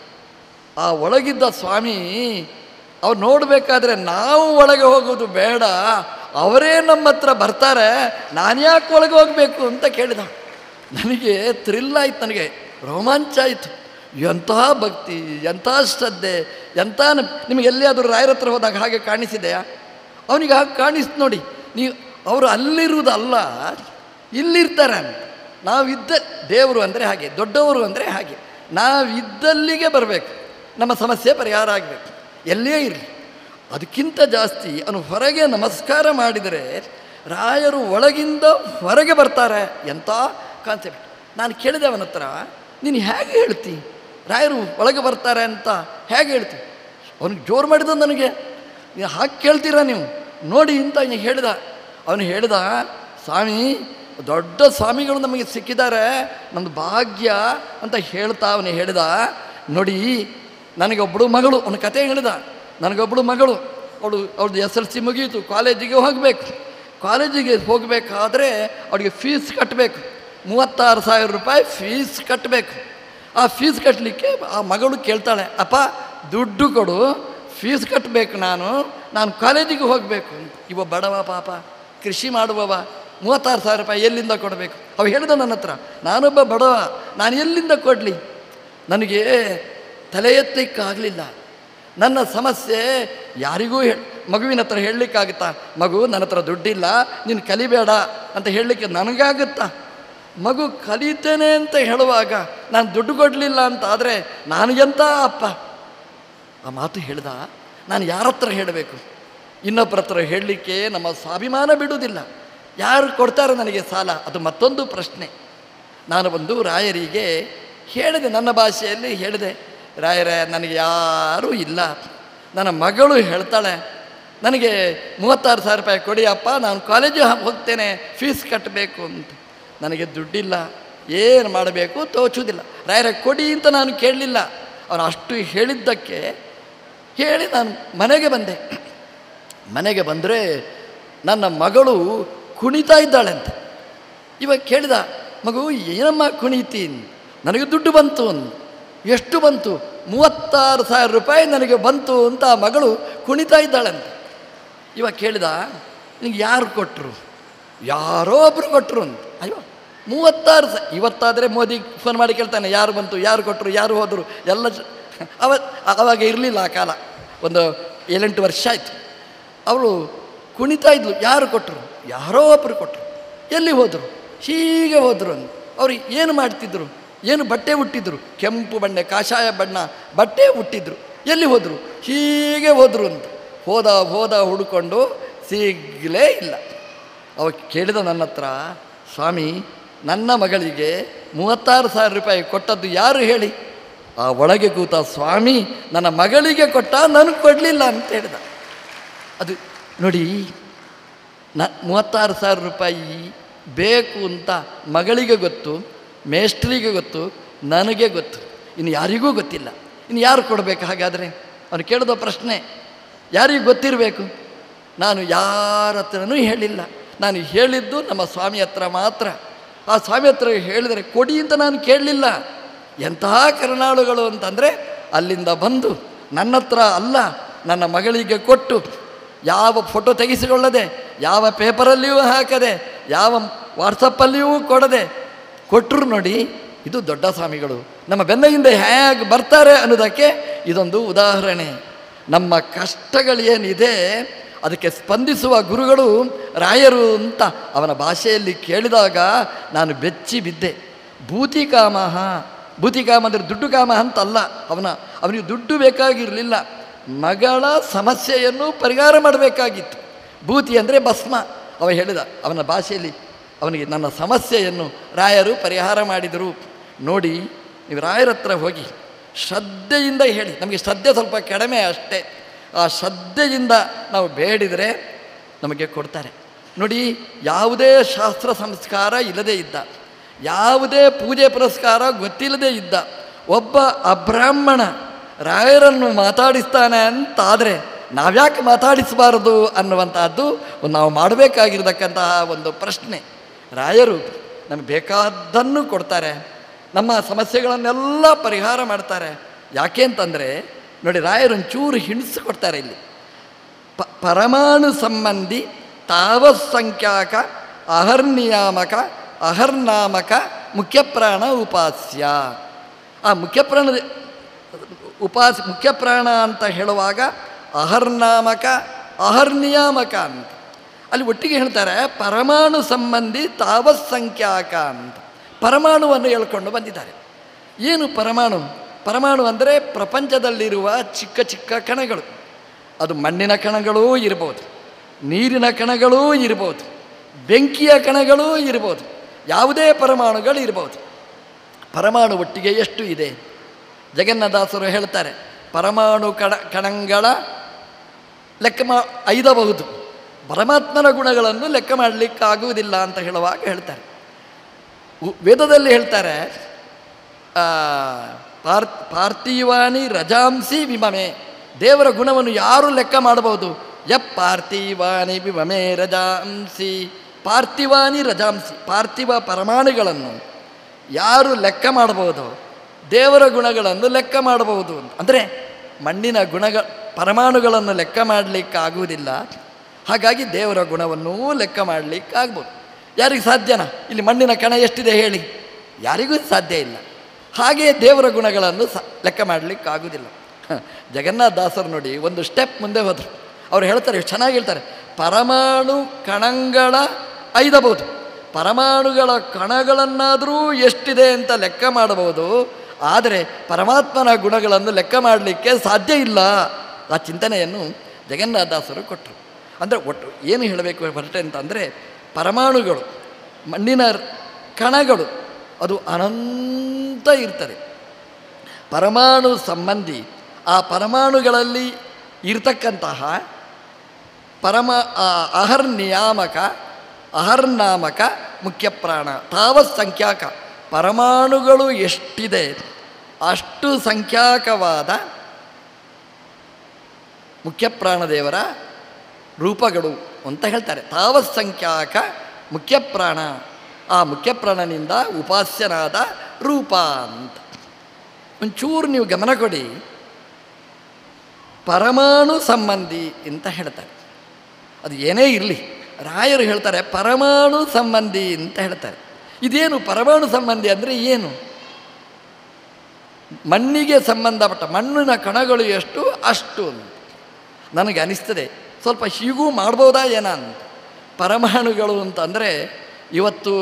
ಆ ಒಳಗಿದ್ದ ಸ್ವಾಮಿ ಅವ್ರು ನೋಡಬೇಕಾದ್ರೆ ನಾವು ಒಳಗೆ ಹೋಗೋದು ಬೇಡ ಅವರೇ ನಮ್ಮ ಹತ್ರ ಬರ್ತಾರೆ ನಾನು ಯಾಕೆ ಒಳಗೆ ಹೋಗಬೇಕು ಅಂತ ಕೇಳಿದ ನನಗೆ ಥ್ರಿಲ್ ಆಯ್ತು ನನಗೆ ರೋಮಾಂಚ ಆಯಿತು ಎಂತಹ ಭಕ್ತಿ ಎಂಥ ಶ್ರದ್ಧೆ ಎಂಥ ನ- ನಿಮಗೆ ಎಲ್ಲಿಯಾದರೂ ರಾಯರ ಹತ್ರ ಹೋದಾಗ ಹಾಗೆ ಕಾಣಿಸಿದೆಯಾ ಅವನಿಗೆ ಹಾಗೆ ಕಾಣಿಸ್ತು ನೋಡಿ ನೀವು ಅವರು ಅಲ್ಲಿರುವುದಲ್ಲ ಇಲ್ಲಿರ್ತಾರೆ ಅಂತ ನಾವಿದ್ದ ದೇವರು ಅಂದರೆ ಹಾಗೆ ದೊಡ್ಡವರು ಅಂದರೆ ಹಾಗೆ ನಾವಿದ್ದಲ್ಲಿಗೆ ಬರಬೇಕು ನಮ್ಮ ಸಮಸ್ಯೆ ಪರಿಹಾರ ಆಗಬೇಕು ಎಲ್ಲೇ ಇರಲಿ ಅದಕ್ಕಿಂತ ಜಾಸ್ತಿ ಅವನು ಹೊರಗೆ ನಮಸ್ಕಾರ ಮಾಡಿದರೆ ರಾಯರು ಒಳಗಿಂದ ಹೊರಗೆ ಬರ್ತಾರೆ ಎಂಥ ಕಾನ್ಸೆಪ್ಟ್ ನಾನು ಕೇಳಿದೆ ಅವನ ಹತ್ರ ನೀನು ಹೇಗೆ ಹೇಳ್ತಿ ರಾಯರು ಒಳಗೆ ಬರ್ತಾರೆ ಅಂತ ಹೇಗೆ ಹೇಳ್ತಿ ಅವನಿಗೆ ಜೋರು ಮಾಡಿದ ನನಗೆ ನೀವು ಹಾಗೆ ಕೇಳ್ತೀರಾ ನೀವು ನೋಡಿ ಅಂತ ಅವನು ಹೇಳಿದ ಅವನು ಹೇಳಿದ ಸ್ವಾಮಿ ದೊಡ್ಡ ಸ್ವಾಮಿಗಳು ನಮಗೆ ಸಿಕ್ಕಿದ್ದಾರೆ ನಮ್ಮದು ಭಾಗ್ಯ ಅಂತ ಹೇಳ್ತಾ ಅವನು ಹೇಳಿದ ನೋಡಿ ನನಗೊಬ್ಬಳು ಮಗಳು ಅವನ ಕತೆ ಹೇಳಿದ ನನಗೊಬ್ಬಳು ಮಗಳು ಅವಳು ಅವ್ಳದ್ದು ಎಸ್ ಎಲ್ ಸಿ ಮುಗಿಯಿತು ಕಾಲೇಜಿಗೆ ಹೋಗಬೇಕು ಕಾಲೇಜಿಗೆ ಹೋಗಬೇಕಾದ್ರೆ ಅವಳಿಗೆ ಫೀಸ್ ಕಟ್ಟಬೇಕು ಮೂವತ್ತಾರು ಸಾವಿರ ರೂಪಾಯಿ ಫೀಸ್ ಕಟ್ಟಬೇಕು ಆ ಫೀಸ್ ಕಟ್ಟಲಿಕ್ಕೆ ಆ ಮಗಳು ಕೇಳ್ತಾಳೆ ಅಪ್ಪ ದುಡ್ಡು ಕೊಡು ಫೀಸ್ ಕಟ್ಟಬೇಕು ನಾನು ನಾನು ಕಾಲೇಜಿಗೆ ಹೋಗಬೇಕು ಅಂತ ಇವ ಬಡವ ಪಾಪ ಕೃಷಿ ಮಾಡುವವ ಮೂವತ್ತಾರು ಸಾವಿರ ರೂಪಾಯಿ ಎಲ್ಲಿಂದ ಕೊಡಬೇಕು ಅವ ಹೇಳಿದ ನನ್ನ ಹತ್ರ ನಾನೊಬ್ಬ ಬಡವ ನಾನು ಎಲ್ಲಿಂದ ಕೊಡಲಿ ನನಗೆ ತಲೆ ಎತ್ತಲಿಕ್ಕಾಗಲಿಲ್ಲ ನನ್ನ ಸಮಸ್ಯೆ ಯಾರಿಗೂ ಹೇಳಿ ಮಗುವಿನ ಹತ್ರ ಹೇಳಲಿಕ್ಕಾಗುತ್ತಾ ಮಗು ನನ್ನ ಹತ್ರ ದುಡ್ಡಿಲ್ಲ ನೀನು ಕಲಿಬೇಡ ಅಂತ ಹೇಳಲಿಕ್ಕೆ ನನಗಾಗುತ್ತಾ ಮಗು ಕಲಿತೇನೆ ಅಂತ ಹೇಳುವಾಗ ನಾನು ದುಡ್ಡು ಕೊಡಲಿಲ್ಲ ಅಂತ ಆದರೆ ನಾನು ಎಂಥ ಅಪ್ಪ ಆ ಮಾತು ಹೇಳ್ದ ನಾನು ಯಾರ ಹತ್ರ ಹೇಳಬೇಕು ಇನ್ನೊಬ್ಬರ ಹತ್ರ ಹೇಳಲಿಕ್ಕೆ ನಮ್ಮ ಸ್ವಾಭಿಮಾನ ಬಿಡುವುದಿಲ್ಲ ಯಾರು ಕೊಡ್ತಾರೆ ನನಗೆ ಸಾಲ ಅದು ಮತ್ತೊಂದು ಪ್ರಶ್ನೆ ನಾನು ಒಂದು ರಾಯರಿಗೆ ಹೇಳಿದೆ ನನ್ನ ಭಾಷೆಯಲ್ಲಿ ಹೇಳಿದೆ ರಾಯರೇ ನನಗೆ ಯಾರೂ ಇಲ್ಲ ನನ್ನ ಮಗಳು ಹೇಳ್ತಾಳೆ ನನಗೆ ಮೂವತ್ತಾರು ಸಾವಿರ ರೂಪಾಯಿ ಕೊಡಿ ಅಪ್ಪ ನಾನು ಕಾಲೇಜಿಗೆ ಹೋಗ್ತೇನೆ ಫೀಸ್ ಕಟ್ಟಬೇಕು ಅಂತ ನನಗೆ ದುಡ್ಡಿಲ್ಲ ಏನು ಮಾಡಬೇಕು ತೋಚುವುದಿಲ್ಲ ರಾಯರ ಕೊಡಿ ಅಂತ ನಾನು ಕೇಳಲಿಲ್ಲ ಅವನು ಅಷ್ಟು ಹೇಳಿದ್ದಕ್ಕೆ ಹೇಳಿ ನಾನು ಮನೆಗೆ ಬಂದೆ ಮನೆಗೆ ಬಂದರೆ ನನ್ನ ಮಗಳು ಕುಣಿತಾ ಇದ್ದಾಳೆ ಅಂತ ಇವಾಗ ಕೇಳಿದ ಮಗು ಏನಮ್ಮ ಕುಣಿತಿ ನನಗೆ ದುಡ್ಡು ಬಂತು ಅಂದ. ಎಷ್ಟು ಬಂತು ಮೂವತ್ತಾರು ಸಾವಿರ ರೂಪಾಯಿ ನನಗೆ ಬಂತು ಅಂತ ಆ ಮಗಳು ಕುಣಿತಾ ಇದ್ದಾಳಂತೆ ಇವಾಗ ಕೇಳಿದ ನಿನಗೆ ಯಾರು ಕೊಟ್ಟರು ಯಾರೋ ಒಬ್ಬರು ಕೊಟ್ಟರು ಅಂತ ಅಯ್ಯೋ ಮೂವತ್ತಾರು ಸ ಇವತ್ತಾದರೆ ಮೋದಿ ಫೋನ್ ಮಾಡಿ ಕೇಳ್ತಾನೆ ಯಾರು ಬಂತು ಯಾರು ಕೊಟ್ಟರು ಯಾರು ಹೋದರು ಎಲ್ಲ ಜ- ಅವ ಅವಾಗ ಇರಲಿಲ್ಲ ಆ ಕಾಲ ಒಂದು ಏಳೆಂಟು ವರ್ಷ ಆಯಿತು ಅವಳು ಕುಣಿತಾ ಇದ್ಲು ಯಾರು ಕೊಟ್ಟರು ಯಾರೋ ಒಬ್ಬರು ಕೊಟ್ಟರು ಎಲ್ಲಿ ಹೋದರು ಹೀಗೆ ಹೋದರು ಅಂತ ಅವ್ರು ಏನು ಮಾಡ್ತಿದ್ರು ಏನು ಬಟ್ಟೆ ಹುಟ್ಟಿದ್ರು ಕೆಂಪು ಬಣ್ಣೆ ಕಾಷಾಯ ಬಣ್ಣ ಬಟ್ಟೆ ಹುಟ್ಟಿದ್ರು ಎಲ್ಲಿ ಹೋದರು ಹೀಗೆ ಹೋದರು ಅಂತ ಹೋದ ಹೋದ ಹುಡುಕೊಂಡು ಸಿಗಲೇ ಇಲ್ಲ ಅವ ಕೇಳಿದ ನನ್ನ ಹತ್ರ ಸ್ವಾಮಿ ನನ್ನ ಮಗಳಿಗೆ ಮೂವತ್ತಾರು ಸಾವಿರ ರೂಪಾಯಿ ಕೊಟ್ಟದ್ದು ಯಾರು ಹೇಳಿ ಆ ಒಳಗೆ ಕೂತ ಸ್ವಾಮಿ ನನ್ನ ಮಗಳಿಗೆ ಕೊಟ್ಟ ನನಗೆ ಕೊಡಲಿಲ್ಲ ಅಂತ ಹೇಳಿದ ಅದು ನೋಡಿ ನ ಮೂವತ್ತಾರು ಸಾವಿರ ರೂಪಾಯಿ ಬೇಕು ಅಂತ ಮಗಳಿಗೆ ಗೊತ್ತು ಮೇಸ್ಟ್ರಿಗೆ ಗೊತ್ತು ನನಗೆ ಗೊತ್ತು ಇನ್ನು ಯಾರಿಗೂ ಗೊತ್ತಿಲ್ಲ ಇನ್ನು ಯಾರು ಕೊಡಬೇಕು ಹಾಗಾದರೆ ಅವನು ಕೇಳಿದ ಪ್ರಶ್ನೆ ಯಾರಿಗೆ ಗೊತ್ತಿರಬೇಕು ನಾನು ಯಾರ ಹತ್ರನೂ ಹೇಳಿಲ್ಲ ನಾನು ಹೇಳಿದ್ದು ನಮ್ಮ ಸ್ವಾಮಿ ಹತ್ರ ಮಾತ್ರ ಆ ಸ್ವಾಮಿ ಹತ್ರ ಹೇಳಿದರೆ ಕೊಡಿ ಅಂತ ನಾನು ಕೇಳಲಿಲ್ಲ ಎಂತಹ ಕರುಣಾಳುಗಳು ಅಂತಂದರೆ ಅಲ್ಲಿಂದ ಬಂದು ನನ್ನ ಹತ್ರ ಅಲ್ಲ ನನ್ನ ಮಗಳಿಗೆ ಕೊಟ್ಟು ಯಾವ ಫೋಟೋ ತೆಗೆಸಿಕೊಳ್ಳದೆ ಯಾವ ಪೇಪರಲ್ಲಿಯೂ ಹಾಕದೆ ಯಾವ ವಾಟ್ಸಪ್ಪಲ್ಲಿಯೂ ಕೊಡದೆ ಕೊಟ್ಟರು ನೋಡಿ ಇದು ದೊಡ್ಡ ಸ್ವಾಮಿಗಳು ನಮ್ಮ ಬೆನ್ನ ಹಿಂದೆ ಹೇಗೆ ಬರ್ತಾರೆ ಅನ್ನೋದಕ್ಕೆ ಇದೊಂದು ಉದಾಹರಣೆ ನಮ್ಮ ಕಷ್ಟಗಳೇನಿದೆ ಅದಕ್ಕೆ ಸ್ಪಂದಿಸುವ ಗುರುಗಳು ರಾಯರು ಅಂತ ಅವನ ಭಾಷೆಯಲ್ಲಿ ಕೇಳಿದಾಗ ನಾನು ಬೆಚ್ಚಿ ಬಿದ್ದೆ ಭೂತಿಕಾಮಹ ಭೂತಿಕಾಮ ಅಂದರೆ ದುಡ್ಡು ಕಾಮ ಅಂತಲ್ಲ ಅವನ ಅವನಿಗೆ ದುಡ್ಡು ಬೇಕಾಗಿರಲಿಲ್ಲ ಮಗಳ ಸಮಸ್ಯೆಯನ್ನು ಪರಿಹಾರ ಮಾಡಬೇಕಾಗಿತ್ತು ಭೂತಿ ಅಂದರೆ ಭಸ್ಮ ಅವ ಹೇಳಿದ ಅವನ ಭಾಷೆಯಲ್ಲಿ ಅವನಿಗೆ ನನ್ನ ಸಮಸ್ಯೆಯನ್ನು ರಾಯರು ಪರಿಹಾರ ಮಾಡಿದರು ನೋಡಿ ನೀವು ರಾಯರ ಹತ್ರ ಹೋಗಿ ಶ್ರದ್ಧೆಯಿಂದ ಹೇಳಿ ನಮಗೆ ಶ್ರದ್ಧೆ ಸ್ವಲ್ಪ ಕಡಿಮೆ ಅಷ್ಟೇ ಆ ಶ್ರದ್ಧೆಯಿಂದ ನಾವು ಬೇಡಿದರೆ ನಮಗೆ ಕೊಡ್ತಾರೆ ನೋಡಿ ಯಾವುದೇ ಶಾಸ್ತ್ರ ಸಂಸ್ಕಾರ ಇಲ್ಲದೇ ಇದ್ದ ಯಾವುದೇ ಪೂಜೆ ಪುರಸ್ಕಾರ ಗೊತ್ತಿಲ್ಲದೆ ಇದ್ದ ಒಬ್ಬ ಅಬ್ರಾಹ್ಮಣ ರಾಯರನ್ನು ಮಾತಾಡಿಸ್ತಾನೆ ಅಂತಾದರೆ ನಾವ್ಯಾಕೆ ಮಾತಾಡಿಸಬಾರದು ಅನ್ನುವಂತಹದ್ದು ನಾವು ಮಾಡಬೇಕಾಗಿರತಕ್ಕಂತಹ ಒಂದು ಪ್ರಶ್ನೆ ರಾಯರು ನಮಗೆ ಬೇಕಾದ್ದನ್ನು ಕೊಡ್ತಾರೆ ನಮ್ಮ ಸಮಸ್ಯೆಗಳನ್ನೆಲ್ಲ ಪರಿಹಾರ ಮಾಡ್ತಾರೆ ಯಾಕೆ ಅಂತಂದರೆ ನೋಡಿ ರಾಯರು ಒಂಚೂರು ಹಿಣಿಸ್ಕೊಡ್ತಾರೆ ಇಲ್ಲಿ ಪ ಪರಮಾಣು ಸಂಬಂಧಿ ತಾವತ್ಸಂಖ್ಯಾಕ ಅಹರ್ನಿಯಾಮಕ ಅಹರ್ನಾಮಕ ಮುಖ್ಯಪ್ರಾಣ ಉಪಾಸ್ಯ ಆ ಮುಖ್ಯಪ್ರಾಣದ ಉಪಾಸ ಮುಖ್ಯಪ್ರಾಣ ಅಂತ ಹೇಳುವಾಗ ಅಹರ್ನಾಮಕ ಅಹರ್ನಿಯಾಮಕ ಅಂತ ಅಲ್ಲಿ ಒಟ್ಟಿಗೆ ಹೇಳ್ತಾರೆ ಪರಮಾಣು ಸಂಬಂಧಿ ತಾವತ್ ಸಂಖ್ಯಾಕ ಅಂತ ಪರಮಾಣುವನ್ನು ಹೇಳ್ಕೊಂಡು ಬಂದಿದ್ದಾರೆ ಏನು ಪರಮಾಣು ಪರಮಾಣು ಅಂದರೆ ಪ್ರಪಂಚದಲ್ಲಿರುವ ಚಿಕ್ಕ ಚಿಕ್ಕ ಕಣಗಳು ಅದು ಮಣ್ಣಿನ ಕಣಗಳೂ ಇರ್ಬೋದು ನೀರಿನ ಕಣಗಳೂ ಇರ್ಬೋದು ಬೆಂಕಿಯ ಕಣಗಳೂ ಇರ್ಬೋದು ಯಾವುದೇ ಪರಮಾಣುಗಳು ಇರ್ಬೋದು ಪರಮಾಣು ಒಟ್ಟಿಗೆ ಎಷ್ಟು ಇದೆ ಜಗನ್ನಾಥದಾಸರು ಹೇಳ್ತಾರೆ ಪರಮಾಣು ಕಣ ಕಣಗಳ ಲೆಕ್ಕ ಮಾ ಐದಬಹುದು ಪರಮಾತ್ಮನ ಗುಣಗಳನ್ನು ಲೆಕ್ಕ ಮಾಡಲಿಕ್ಕಾಗುವುದಿಲ್ಲ ಅಂತ ಹೇಳುವಾಗ ಹೇಳ್ತಾರೆ ಉ- ವೇದದಲ್ಲಿ ಹೇಳ್ತಾರೆ ಆ, ಪಾರ್ ಪಾರ್ಥಿವಾನಿ ರಜಾಂಸಿ ವಿಮಮೆ ದೇವರ ಗುಣವನ್ನು ಯಾರು ಲೆಕ್ಕ ಮಾಡಬಹುದು ಯಪ್ ಪಾರ್ಥಿವಾನಿ ವಿಮಮೆ ರಜಾಂಸಿ ಪಾರ್ಥಿವಾನಿ ರಜಾಂಸಿ ಪಾರ್ಥಿವ ಪರಮಾಣುಗಳನ್ನು ಯಾರು ಲೆಕ್ಕ ಮಾಡಬಹುದು ದೇವರ ಗುಣಗಳನ್ನು ಲೆಕ್ಕ ಮಾಡಬಹುದು ಅಂತ ಅಂದರೆ ಮಣ್ಣಿನ ಗುಣಗ ಪರಮಾಣುಗಳನ್ನು ಲೆಕ್ಕ ಮಾಡಲಿಕ್ಕಾಗುವುದಿಲ್ಲ ಹಾಗಾಗಿ ದೇವರ ಗುಣವನ್ನೂ ಲೆಕ್ಕ ಮಾಡಲಿಕ್ಕಾಗ್ಬೋದು ಯಾರಿಗೆ ಸಾಧ್ಯನಾ ಇಲ್ಲಿ ಮಣ್ಣಿನ ಕಣ ಎಷ್ಟಿದೆ ಹೇಳಿ ಯಾರಿಗೂ ಸಾಧ್ಯ ಇಲ್ಲ ಹಾಗೆಯೇ ದೇವರ ಗುಣಗಳನ್ನು ಸ ಲೆಕ್ಕ ಮಾಡಲಿಕ್ಕಾಗುವುದಿಲ್ಲ ಹ, ಜಗನ್ನಾಥ ದಾಸರು ನೋಡಿ ಒಂದು ಸ್ಟೆಪ್ ಮುಂದೆ ಹೋದರು ಅವ್ರು ಹೇಳ್ತಾರೆ ಎಷ್ಟು ಚೆನ್ನಾಗಿ ಹೇಳ್ತಾರೆ ಪರಮಾಣು ಕಣಗಳ ಐದಬಹುದು ಪರಮಾಣುಗಳ ಕಣಗಳನ್ನಾದರೂ ಎಷ್ಟಿದೆ ಅಂತ ಲೆಕ್ಕ ಮಾಡಬಹುದು ಆದರೆ ಪರಮಾತ್ಮನ ಗುಣಗಳನ್ನು ಲೆಕ್ಕ ಮಾಡಲಿಕ್ಕೆ ಸಾಧ್ಯ ಇಲ್ಲ ಆ ಚಿಂತನೆಯನ್ನು ಜಗನ್ನಾಥದಾಸರು ಕೊಟ್ಟರು ಅಂದರೆ ಒಟ್ಟು ಏನು ಹೇಳಬೇಕು ಹೊರಟೆ ಅಂತಂದರೆ ಪರಮಾಣುಗಳು ಮಣ್ಣಿನ ಕಣಗಳು ಅದು ಅನಂತ ಇರ್ತದೆ ಪರಮಾಣು ಸಂಬಂಧಿ ಆ ಪರಮಾಣುಗಳಲ್ಲಿ ಇರ್ತಕ್ಕಂತಹ ಪರಮ ಆ ಅಹರ್ನಿಯಾಮಕ ಅಹರ್ನಾಮಕ ಮುಖ್ಯ ಪ್ರಾಣ ತಾವತ್ ಸಂಖ್ಯಾಕ ಪರಮಾಣುಗಳು ಎಷ್ಟಿದೆ ಅಷ್ಟು ಸಂಖ್ಯಾಕವಾದ ಮುಖ್ಯ ಪ್ರಾಣದೇವರ ರೂಪಗಳು ಅಂತ ಹೇಳ್ತಾರೆ ತಾವತ್ ಸಂಖ್ಯಾಕ ಮುಖ್ಯ ಪ್ರಾಣ ಆ ಮುಖ್ಯ ಪ್ರಾಣನಿಂದ ಉಪಾಸ್ಯನಾದ ರೂಪ ಅಂತ ಒಂಚೂರು ನೀವು ಗಮನ ಕೊಡಿ ಪರಮಾಣು ಸಂಬಂಧಿ ಅಂತ ಹೇಳ್ತಾರೆ ಅದು ಏನೇ ಇರಲಿ ರಾಯರು ಹೇಳ್ತಾರೆ ಪರಮಾಣು ಸಂಬಂಧಿ ಅಂತ ಹೇಳ್ತಾರೆ ಇದೇನು ಪರಮಾಣು ಸಂಬಂಧಿ ಅಂದರೆ ಏನು ಮಣ್ಣಿಗೆ ಸಂಬಂಧಪಟ್ಟ ಮಣ್ಣಿನ ಕಣಗಳು ಎಷ್ಟು ಅಷ್ಟು ಅಂತ ನನಗೆ ಅನಿಸ್ತದೆ ಸ್ವಲ್ಪ ಹೀಗೂ ಮಾಡ್ಬೋದಾ ಏನ ಅಂತ ಪರಮಾಣುಗಳು ಅಂತಂದರೆ ಇವತ್ತು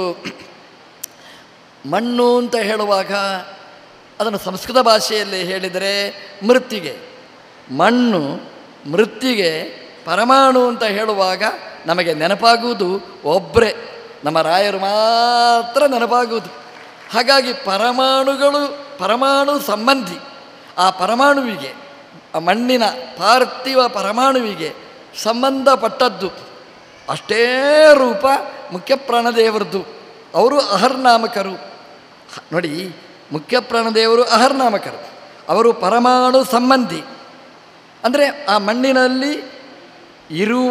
ಮಣ್ಣು ಅಂತ ಹೇಳುವಾಗ ಅದನ್ನು ಸಂಸ್ಕೃತ ಭಾಷೆಯಲ್ಲಿ ಹೇಳಿದರೆ ಮೃತ್ತಿಗೆ ಮಣ್ಣು ಮೃತ್ತಿಗೆ ಪರಮಾಣು ಅಂತ ಹೇಳುವಾಗ ನಮಗೆ ನೆನಪಾಗುವುದು ಒಬ್ಬರೇ ನಮ್ಮ ರಾಯರು ಮಾತ್ರ ನೆನಪಾಗುವುದು ಹಾಗಾಗಿ ಪರಮಾಣುಗಳು ಪರಮಾಣು ಸಂಬಂಧಿ ಆ ಪರಮಾಣುವಿಗೆ ಆ ಮಣ್ಣಿನ ಪಾರ್ಥಿವ ಪರಮಾಣುವಿಗೆ ಸಂಬಂಧಪಟ್ಟದ್ದು ಅಷ್ಟೇ ರೂಪ ಮುಖ್ಯ ಪ್ರಾಣದೇವರದ್ದು ಅವರು ಅಹರ್ನಾಮಕರು ಹ- ನೋಡಿ ಮುಖ್ಯ ಪ್ರಾಣದೇವರು ಅಹರ್ನಾಮಕರು ಅವರು ಪರಮಾಣು ಸಂಬಂಧಿ ಅಂದರೆ ಆ ಮಣ್ಣಿನಲ್ಲಿ ಇರುವ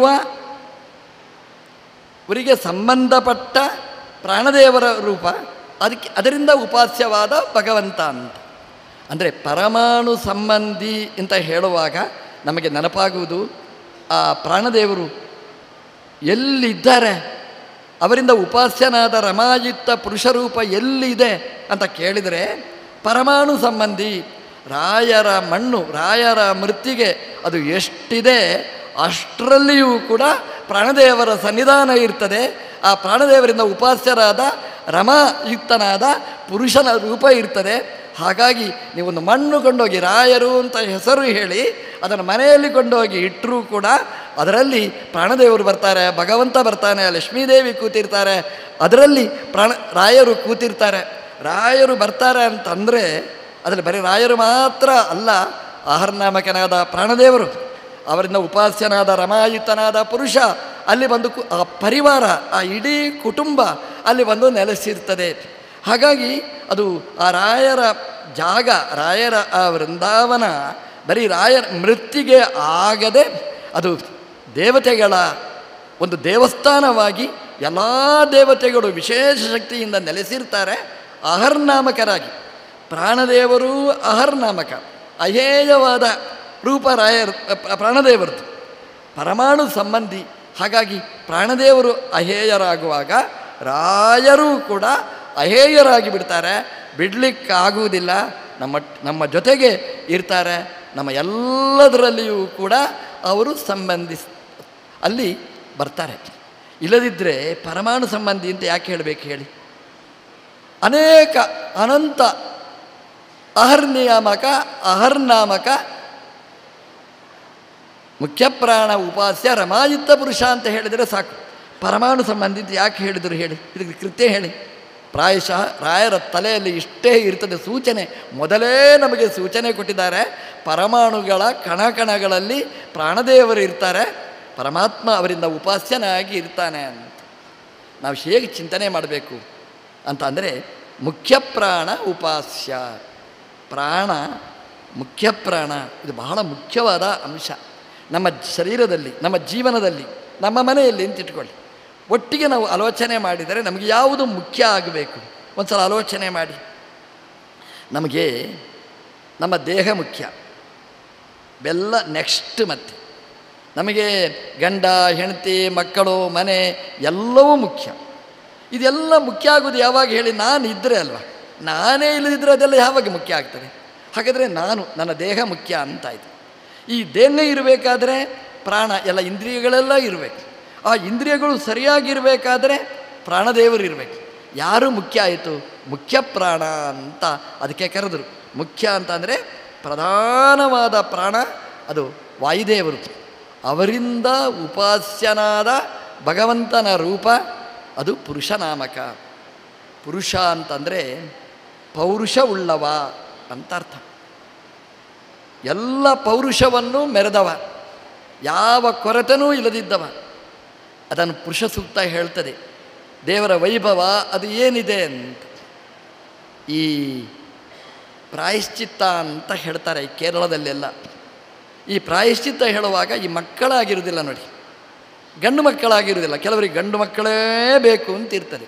ಅವರಿಗೆ ಸಂಬಂಧಪಟ್ಟ ಪ್ರಾಣದೇವರ ರೂಪ ಅದಕ್ಕೆ ಅದರಿಂದ ಉಪಾಸ್ಯವಾದ ಭಗವಂತ ಅಂತ ಅಂದರೆ ಪರಮಾಣು ಸಂಬಂಧಿ ಅಂತ ಹೇಳುವಾಗ ನಮಗೆ ನೆನಪಾಗುವುದು ಆ ಪ್ರಾಣದೇವರು ಎಲ್ಲಿದ್ದಾರೆ ಅವರಿಂದ ಉಪಾಸ್ಯನಾದ ರಮಾಯುಕ್ತ ಪುರುಷರೂಪ ಎಲ್ಲಿದೆ ಅಂತ ಕೇಳಿದರೆ ಪರಮಾಣು ಸಂಬಂಧಿ ರಾಯರ ಮಣ್ಣು ರಾಯರ ಮೃತ್ತಿಗೆ ಅದು ಎಷ್ಟಿದೆ ಅಷ್ಟರಲ್ಲಿಯೂ ಕೂಡ ಪ್ರಾಣದೇವರ ಸನ್ನಿಧಾನ ಇರ್ತದೆ ಆ ಪ್ರಾಣದೇವರಿಂದ ಉಪಾಸ್ಯರಾದ ರಮಾಯುಕ್ತನಾದ ಪುರುಷನ ರೂಪ ಇರ್ತದೆ ಹಾಗಾಗಿ ನೀವೊಂದು ಮಣ್ಣು ಕೊಂಡೋಗಿ ರಾಯರು ಅಂತ ಹೆಸರು ಹೇಳಿ ಅದನ್ನು ಮನೆಯಲ್ಲಿ ಕೊಂಡೋಗಿ ಇಟ್ಟರೂ ಕೂಡ ಅದರಲ್ಲಿ ಪ್ರಾಣದೇವರು ಬರ್ತಾರೆ ಭಗವಂತ ಬರ್ತಾನೆ ಲಕ್ಷ್ಮೀದೇವಿ ಕೂತಿರ್ತಾರೆ ಅದರಲ್ಲಿ ಪ್ರಾಣ ರಾಯರು ಕೂತಿರ್ತಾರೆ ರಾಯರು ಬರ್ತಾರೆ ಅಂತಂದರೆ ಅದರಲ್ಲಿ ಬರೀ ರಾಯರು ಮಾತ್ರ ಅಲ್ಲ ಆಹರ್ನಾಮಕನಾದ ಪ್ರಾಣದೇವರು ಅವರಿಂದ ಉಪಾಸ್ಯನಾದ ರಮಾಯುತನಾದ ಪುರುಷ ಅಲ್ಲಿ ಬಂದು ಕು ಆ ಪರಿವಾರ ಆ ಇಡೀ ಕುಟುಂಬ ಅಲ್ಲಿ ಬಂದು ನೆಲೆಸಿರ್ತದೆ ಹಾಗಾಗಿ ಅದು ಆ ರಾಯರ ಜಾಗ ರಾಯರ ಆ ವೃಂದಾವನ ಬರೀ ರಾಯರ ಮೃತ್ತಿಗೆ ಆಗದೆ ಅದು ದೇವತೆಗಳ ಒಂದು ದೇವಸ್ಥಾನವಾಗಿ ಎಲ್ಲ ದೇವತೆಗಳು ವಿಶೇಷ ಶಕ್ತಿಯಿಂದ ನೆಲೆಸಿರ್ತಾರೆ ಅಹರ್ನಾಮಕರಾಗಿ ಪ್ರಾಣದೇವರು ಅಹರ್ನಾಮಕ ಅಹೇಯವಾದ ರೂಪ ರಾಯರ್ ಪ- ಪ್ರಾಣದೇವರದು ಪರಮಾಣು ಸಂಬಂಧಿ ಹಾಗಾಗಿ ಪ್ರಾಣದೇವರು ಅಹೇಯರಾಗುವಾಗ ರಾಯರೂ ಕೂಡ ಅಹೇಯರಾಗಿ ಬಿಡ್ತಾರೆ ಬಿಡಲಿಕ್ಕಾಗುವುದಿಲ್ಲ ನಮ್ಮ ನಮ್ಮ ಜೊತೆಗೆ ಇರ್ತಾರೆ ನಮ್ಮ ಎಲ್ಲದರಲ್ಲಿಯೂ ಕೂಡ ಅವರು ಸಂಬಂಧಿಸ್ ಅಲ್ಲಿ ಬರ್ತಾರೆ ಇಲ್ಲದಿದ್ದರೆ ಪರಮಾಣು ಸಂಬಂಧಿ ಅಂತ ಯಾಕೆ ಹೇಳಬೇಕು ಹೇಳಿ ಅನೇಕ ಅನಂತ ಅಹರ್ನಿಯಾಮಕ ಅಹರ್ನಾಮಕ ಮುಖ್ಯಪ್ರಾಣ ಉಪಾಸ್ಯ ರಮಾಯುಕ್ತ ಪುರುಷ ಅಂತ ಹೇಳಿದರೆ ಸಾಕು ಪರಮಾಣು ಸಂಬಂಧಿ ಅಂತ ಯಾಕೆ ಹೇಳಿದರು ಹೇಳಿ ಇದಕ್ಕೆ ಕೃತ್ಯ ಹೇಳಿ ಪ್ರಾಯಶಃ ರಾಯರ ತಲೆಯಲ್ಲಿ ಇಷ್ಟೇ ಇರ್ತದೆ ಸೂಚನೆ ಮೊದಲೇ ನಮಗೆ ಸೂಚನೆ ಕೊಟ್ಟಿದ್ದಾರೆ ಪರಮಾಣುಗಳ ಕಣಕಣಗಳಲ್ಲಿ ಪ್ರಾಣದೇವರು ಇರ್ತಾರೆ ಪರಮಾತ್ಮ ಅವರಿಂದ ಉಪಾಸ್ಯನಾಗಿ ಇರ್ತಾನೆ ಅಂತ ನಾವು ಹೇಗೆ ಚಿಂತನೆ ಮಾಡಬೇಕು ಅಂತ ಅಂದರೆ ಮುಖ್ಯ ಪ್ರಾಣ ಉಪಾಸ್ಯ ಪ್ರಾಣ ಮುಖ್ಯ ಪ್ರಾಣ ಇದು ಬಹಳ ಮುಖ್ಯವಾದ ಅಂಶ ನಮ್ಮ ಶರೀರದಲ್ಲಿ ನಮ್ಮ ಜೀವನದಲ್ಲಿ ನಮ್ಮ ಮನೆಯಲ್ಲಿ ಅಂತ ಇಟ್ಕೊಳ್ಳಿ ಒಟ್ಟಿಗೆ ನಾವು ಆಲೋಚನೆ ಮಾಡಿದರೆ ನಮಗೆ ಯಾವುದು ಮುಖ್ಯ ಆಗಬೇಕು ಒಂದು ಸಲ ಆಲೋಚನೆ ಮಾಡಿ ನಮಗೆ ನಮ್ಮ ದೇಹ ಮುಖ್ಯ ಬೆಲ್ಲ ನೆಕ್ಸ್ಟ್ ಮತ್ತೆ ನಮಗೆ ಗಂಡ ಹೆಂಡತಿ ಮಕ್ಕಳು ಮನೆ ಎಲ್ಲವೂ ಮುಖ್ಯ ಇದೆಲ್ಲ ಮುಖ್ಯ ಆಗೋದು ಯಾವಾಗ ಹೇಳಿ ನಾನು ಇದ್ದರೆ ಅಲ್ವಾ ನಾನೇ ಇಲ್ಲದಿದ್ದರೆ ಅದೆಲ್ಲ ಯಾವಾಗ ಮುಖ್ಯ ಆಗ್ತದೆ ಹಾಗಾದರೆ ನಾನು ನನ್ನ ದೇಹ ಮುಖ್ಯ ಅಂತಾಯಿತು ಈ ದೇಹ ಇರಬೇಕಾದ್ರೆ ಪ್ರಾಣ ಎಲ್ಲ ಇಂದ್ರಿಯಗಳೆಲ್ಲ ಇರಬೇಕು ಆ ಇಂದ್ರಿಯಗಳು ಸರಿಯಾಗಿರಬೇಕಾದ್ರೆ ಪ್ರಾಣದೇವರು ಇರಬೇಕು ಯಾರು ಮುಖ್ಯ ಆಯಿತು ಮುಖ್ಯ ಪ್ರಾಣ ಅಂತ ಅದಕ್ಕೆ ಕರೆದರು ಮುಖ್ಯ ಅಂತಂದರೆ ಪ್ರಧಾನವಾದ ಪ್ರಾಣ ಅದು ವಾಯುದೇವರು ಅವರಿಂದ ಉಪಾಸ್ಯನಾದ ಭಗವಂತನ ರೂಪ ಅದು ಪುರುಷನಾಮಕ ಪುರುಷ ಅಂತಂದರೆ ಪೌರುಷವುಳ್ಳವ ಅಂತ ಅರ್ಥ ಎಲ್ಲ ಪೌರುಷವನ್ನು ಮೆರೆದವ ಯಾವ ಕೊರತೆನೂ ಇಲ್ಲದಿದ್ದವ ಅದನ್ನು ಪುರುಷ ಸೂಕ್ತ ಹೇಳ್ತದೆ ದೇವರ ವೈಭವ ಅದು ಏನಿದೆ ಅಂತ ಈ ಪ್ರಾಯಶ್ಚಿತ್ತ ಅಂತ ಹೇಳ್ತಾರೆ ಈ ಕೇರಳದಲ್ಲೆಲ್ಲ ಈ ಪ್ರಾಯಶ್ಚಿತ್ತ ಹೇಳುವಾಗ ಈ ಮಕ್ಕಳಾಗಿರುವುದಿಲ್ಲ ನೋಡಿ ಗಂಡು ಮಕ್ಕಳಾಗಿರುವುದಿಲ್ಲ ಕೆಲವರಿಗೆ ಗಂಡು ಮಕ್ಕಳೇ ಬೇಕು ಅಂತ ಇರ್ತದೆ